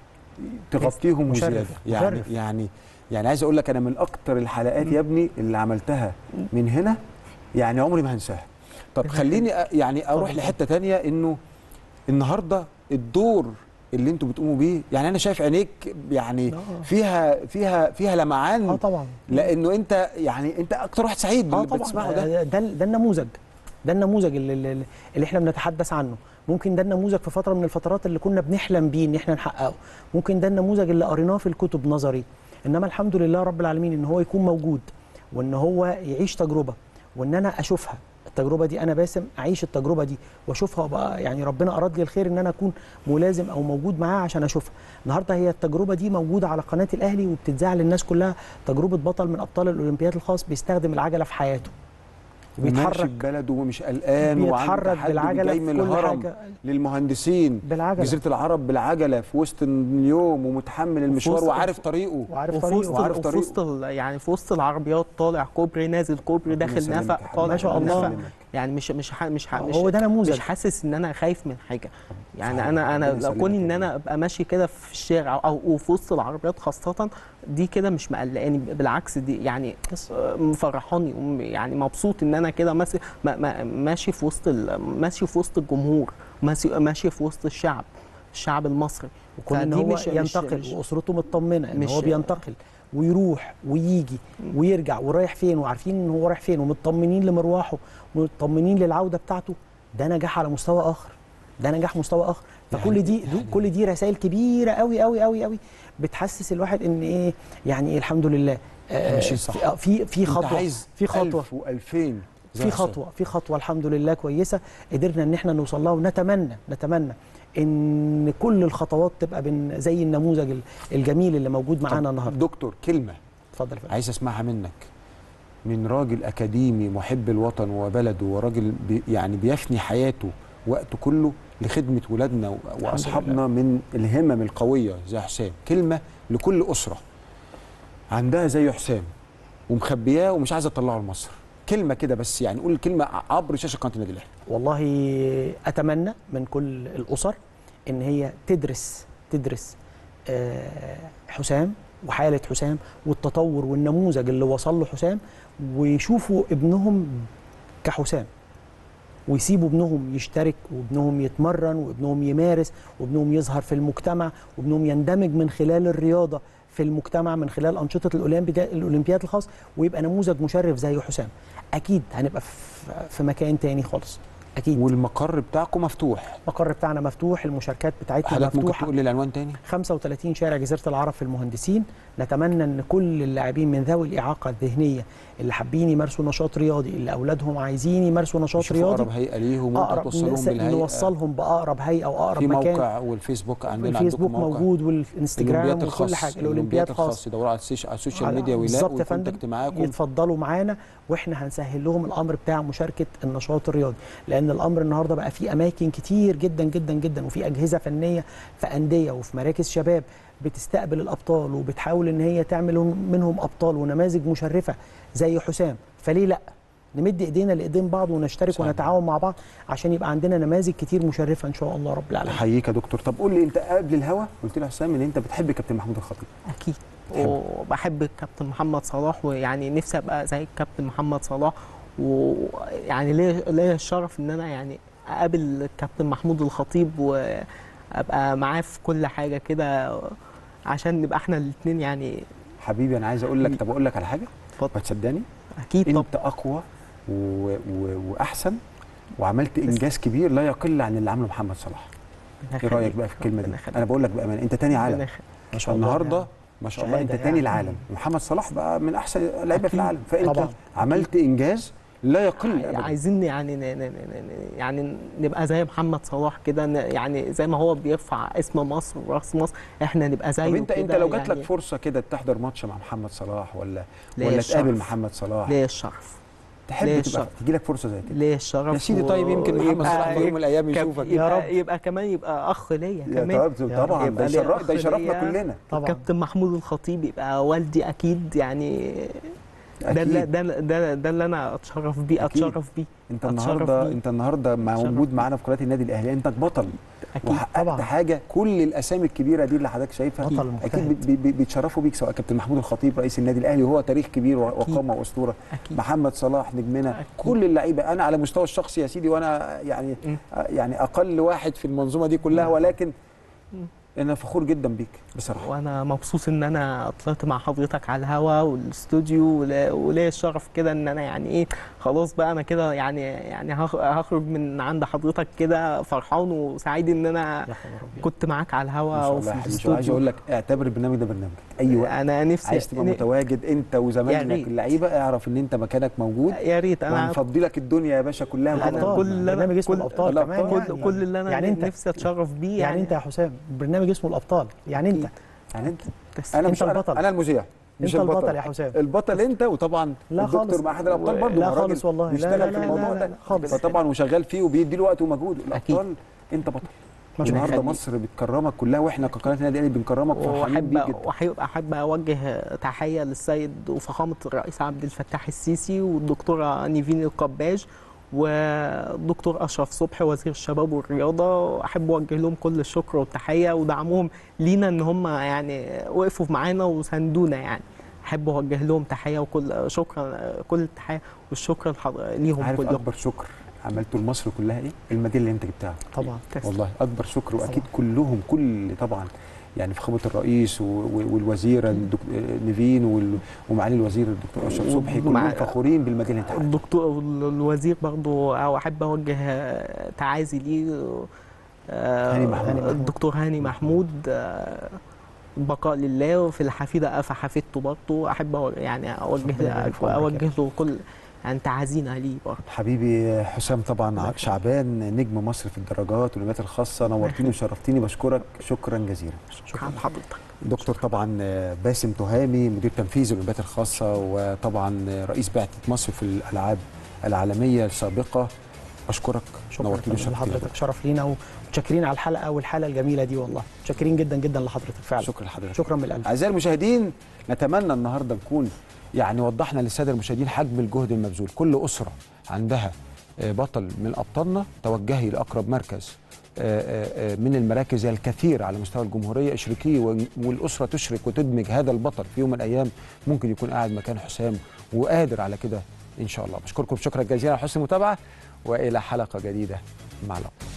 تغطيهم مشرف. وزياده يعني مشرف. يعني يعني عايز اقول لك انا من اكتر الحلقات يا ابني اللي عملتها من هنا يعني عمري ما هنساها طب خليني أ- يعني اروح اتفضل. لحته تانية انه النهارده الدور اللي انتوا بتقوموا بيه يعني انا شايف عينيك يعني آه. فيها فيها فيها اه لمعان طبعا لانه انت يعني انت اكتر واحد سعيد اه باللي بتسمعه طبعا ده ده ده ده النموذج ده النموذج اللي, اللي, اللي احنا بنتحدث عنه ممكن ده النموذج في فتره من الفترات اللي كنا بنحلم بيه ان احنا نحققه ممكن ده النموذج اللي قريناه في الكتب نظري انما الحمد لله رب العالمين ان هو يكون موجود وان هو يعيش تجربه وان انا اشوفها التجربه دي انا باسم اعيش التجربه دي واشوفها وبقى يعني ربنا اراد لي الخير ان انا اكون ملازم او موجود معاه عشان اشوفها النهارده هي التجربه دي موجوده على قناه الاهلي وبتتذاع للناس كلها تجربه بطل من ابطال الاولمبياد الخاص بيستخدم العجله في حياته وماشي وبيتحرك ببلده ومش قلقان وعنده بيتحرك تحدي بالعجله جاي في من كل الهرم حاجه للمهندسين بالعجله جزيره العرب بالعجله في وسط اليوم ومتحمل المشوار وسط- وعارف طريقه وعارف وفي طريقه وسط وعارف وفي طريقه. وسط ال- يعني في وسط العربيات طالع كوبري نازل كوبري ربنا داخل يسلمك يا نفق حبيبي. طالع ما شاء ربنا الله. يسلمك. يعني مش مش ح- مش ح- مش هو ده نموذج مش حاسس ان انا خايف من حاجه يعني صحيح. انا انا ربنا لو يسلمك كوني يا ان رب. انا ابقى ماشي كده في الشارع او وفي وسط العربيات خاصه دي كده مش مقلقاني بالعكس دي يعني آه، مفرحاني وم- يعني مبسوط ان انا كده ماشي ما- ما- ماشي في وسط ال- ماشي في وسط الجمهور ماشي ماشي في وسط الشعب الشعب المصري وكون ان فدي هو مش- مش- ينتقل مش- واسرته مطمنه ان مش- هو بينتقل ويروح ويجي ويرجع ورايح فين وعارفين ان هو رايح فين ومطمنين لمروحه ومطمنين للعوده بتاعته ده نجاح على مستوى اخر ده نجاح مستوى اخر فكل يعني- دي دو يعني- كل دي رسائل كبيره قوي قوي قوي قوي بتحسس الواحد ان ايه يعني إيه الحمد لله آه، ماشيين صح. في- آه، في في انت خطوه عايز في خطوه 1000 و2000 في خطوه في خطوه الحمد لله كويسه قدرنا ان احنا نوصل لها ونتمنى نتمنى ان كل الخطوات تبقى بن زي النموذج ال- الجميل اللي موجود معانا النهارده دكتور كلمه اتفضل يا فندم. عايز اسمعها منك من راجل اكاديمي محب الوطن وبلده وراجل بي يعني بيفني حياته وقته كله لخدمه ولادنا و- واصحابنا من الهمم القويه زي حسام كلمه لكل اسره عندها زي حسام ومخبياه ومش عايزه تطلعه لمصر كلمه كده بس يعني قول كلمه عبر شاشه قناه النادي الاهلي والله اتمنى من كل الاسر ان هي تدرس تدرس آه، حسام وحاله حسام والتطور والنموذج اللي وصل له حسام ويشوفوا ابنهم كحسام ويسيبوا ابنهم يشترك وابنهم يتمرن وابنهم يمارس وابنهم يظهر في المجتمع وابنهم يندمج من خلال الرياضه في المجتمع من خلال انشطه الاولمبياد الاولمبياد الخاص ويبقى نموذج مشرف زي حسام اكيد هنبقى في- في مكان تاني خالص اكيد والمقر بتاعكم مفتوح المقر بتاعنا مفتوح المشاركات بتاعتنا حضرتك ممكن مفتوحه تقول لي العنوان تاني 35 شارع جزيره العرب في المهندسين نتمنى ان كل اللاعبين من ذوي الاعاقه الذهنيه اللي حابين يمارسوا نشاط رياضي اللي اولادهم عايزين يمارسوا نشاط شوفوا رياضي اقرب هيئه ليهم وانت اقرب توصلهم نس- بالهيئه نوصلهم باقرب هيئه او اقرب في مكان موقع والفيسبوك عندنا الفيسبوك عندكم موقع. موجود والانستجرام الأولمبياد وكل الخاص حاجه الاولمبياد خاص يدوروا على السيش- على السوشيال على- ميديا ويلاقوا بالظبط يا فندم الكونتاكت معاكم يتفضلوا معانا واحنا هنسهل لهم الامر بتاع مشاركه النشاط الرياضي لان الامر النهارده بقى في اماكن كتير جدا جدا جدا وفي اجهزه فنيه في انديه وفي مراكز شباب بتستقبل الابطال وبتحاول ان هي تعمل منهم ابطال ونماذج مشرفه زي حسام فليه لا نمد ايدينا لايدين بعض ونشترك صحيح. ونتعاون مع بعض عشان يبقى عندنا نماذج كتير مشرفه ان شاء الله رب العالمين احييك يا دكتور طب قول لي انت قبل الهوا قلت لي يا حسام ان انت بتحب كابتن محمود الخطيب اكيد تحب. وبحب الكابتن محمد صلاح ويعني نفسي ابقى زي الكابتن محمد صلاح ويعني ليا ليا الشرف ان انا يعني اقابل الكابتن محمود الخطيب وابقى معاه في كل حاجه كده عشان نبقى احنا الاثنين يعني حبيبي انا عايز اقول لك طب اقول لك على حاجه اتفضل. ما تصدقني اكيد طب انت اقوى و... و... واحسن وعملت انجاز كبير لا يقل عن اللي عمله محمد صلاح ايه رايك بقى في الكلمه دي انا بقول لك بامانه انت تاني عالم ما شاء الله النهارده يعني. ما شاء الله انت شهادة تاني يعني. العالم محمد صلاح بقى من احسن اللعيبه في أكيد. العالم فانت طبعاً. عملت انجاز لا يقل ابدا عايزين يعني ن- ن- ن- ن- يعني نبقى زي محمد صلاح كده ن- يعني زي ما هو بيرفع اسم مصر وراس مصر احنا نبقى زيه طب انت انت كده لو جات لك يعني فرصه كده تحضر ماتش مع محمد صلاح ولا ليا ولا الشرف. تقابل محمد صلاح ليا الشرف تحب ليا تبقى الشرف. تجي لك فرصه زي كده ليه الشرف يا سيدي و- طيب يمكن محمد ويبقى- صلاح في يوم من الايام كم- يشوفك يبقى, رب. يبقى كمان يبقى اخ ليا يا كمان طب- يا طبعا رب. ده يبقى ليه يشرف- أخ ده يشرفنا ليا. كلنا طبعا كابتن محمود الخطيب يبقى والدي اكيد يعني ده اللي اكيد ده ده ده اللي انا اتشرف بيه أكيد. اتشرف بيه انت أتشرف النهارده بيه. انت النهارده موجود بيه. معانا في قناه النادي الاهلي انت بطل اكيد وحققت طبعاً. حاجه كل الاسامي الكبيره دي اللي حضرتك شايفها بطل اكيد مجتهد. بي- بي- بيتشرفوا بيك سواء كابتن محمود الخطيب رئيس النادي الاهلي وهو تاريخ كبير أكيد. وقامه واسطوره اكيد محمد صلاح نجمنا أكيد. كل اللعيبه انا على مستوى الشخصي يا سيدي وانا يعني م. يعني اقل واحد في المنظومه دي كلها م. ولكن م. انا فخور جدا بيك بصراحه وانا مبسوط ان انا طلعت مع حضرتك على الهوا والاستوديو ولا- وليا الشرف كده ان انا يعني ايه خلاص بقى انا كده يعني يعني هخ- هخرج من عند حضرتك كده فرحان وسعيد ان انا يا خبر أبيض. كنت معاك على ما الهوا شاء وفي الله يا حبيبي عايز الاستوديو اقول لك اعتبر البرنامج ده برنامجك اي وقت انا نفسي عايز تبقى ن- متواجد انت يا وزمايلك ريت. اللعيبه اعرف ان انت مكانك موجود يا ريت انا وهنفضي لك الدنيا يا باشا كلها أنا كلها. كل اللي أنا- برنامج اسمه كل- الابطال الأبطال. كمان كل يعني. كل اللي انا يعني يعني انت نفسي اتشرف بيه يعني, يعني انت يا حسام برنامج اسمه الابطال يعني انت يعني انت بس انا أنت مش أنا- البطل. انا المذيع مش انت البطل يا حسام البطل انت وطبعا لا الدكتور خالص. مع احد الابطال و- برضه لا ما الراجل خالص والله. لا، بيشتغل لا، في لا، الموضوع لا، لا، ده خالص. فطبعا وشغال فيه وبيدي له وقت ومجهود الابطال انت بطل ما شاء الله. النهارده يخليك. مصر بتكرمك كلها واحنا كقناه النادي الاهلي بنكرمك وفرحانين واحب بيك جدا واحب احب اوجه تحيه للسيد وفخامه الرئيس عبد الفتاح السيسي والدكتوره نيفين القباج والدكتور اشرف صبحي وزير الشباب والرياضه احب اوجه لهم كل الشكر والتحيه ودعمهم لينا ان هم يعني وقفوا معانا وساندونا يعني احب اوجه لهم تحيه وكل شكرا كل التحيه والشكر الحض- ليهم عارف كلهم اكبر شكر عملته لمصر كلها ايه الميداليه اللي انت جبتها طبعا تسلم. والله اكبر شكر واكيد كلهم كل طبعا يعني فخامه الرئيس و- و- والوزيره الدك... نيفين وال... ومعالي الوزير الدكتور اشرف صبحي كلهم ومع- فخورين بالميداليه اللي انت عملتها. الدكتور الوزير برضو او احب اوجه تعازي ليه آه، هاني محمود. هاني محمود. الدكتور هاني محمود آه، البقاء لله وفي الحفيده افا حفيدته برضه احب أو- يعني اوجه ربنا يبارك في عمرك اوجه له كل يعني تعازينا ليه برضه حبيبي حسام طبعا شعبان نجم مصر في الدرجات والاولمبيات الخاصه نورتيني وشرفتيني بشكرك شكرا جزيلا شكرا لحضرتك دكتور طبعا باسم تهامي مدير تنفيذي الاولمبيات الخاصه وطبعا رئيس بعثه مصر في الالعاب العالميه السابقه اشكرك شكرا نورتيني فندم وشرفتيني. لحضرتك شرف لينا ومتشكرين على الحلقه والحاله الجميله دي والله متشكرين جدا جدا لحضرتك فعلا شكرا لحضرتك شكرا من القلب اعزائي المشاهدين نتمنى النهارده نكون يعني وضحنا للساده المشاهدين حجم الجهد المبذول كل اسره عندها آه، بطل من ابطالنا توجهي لاقرب مركز آه، آه، آه، من المراكز الكثيره على مستوى الجمهوريه اشركيه و- والاسره تشرك وتدمج هذا البطل في يوم من الايام ممكن يكون قاعد مكان حسام وقادر على كده ان شاء الله بشكركم شكرا جزيلا على حسن المتابعه والى حلقه جديده مع الأبطال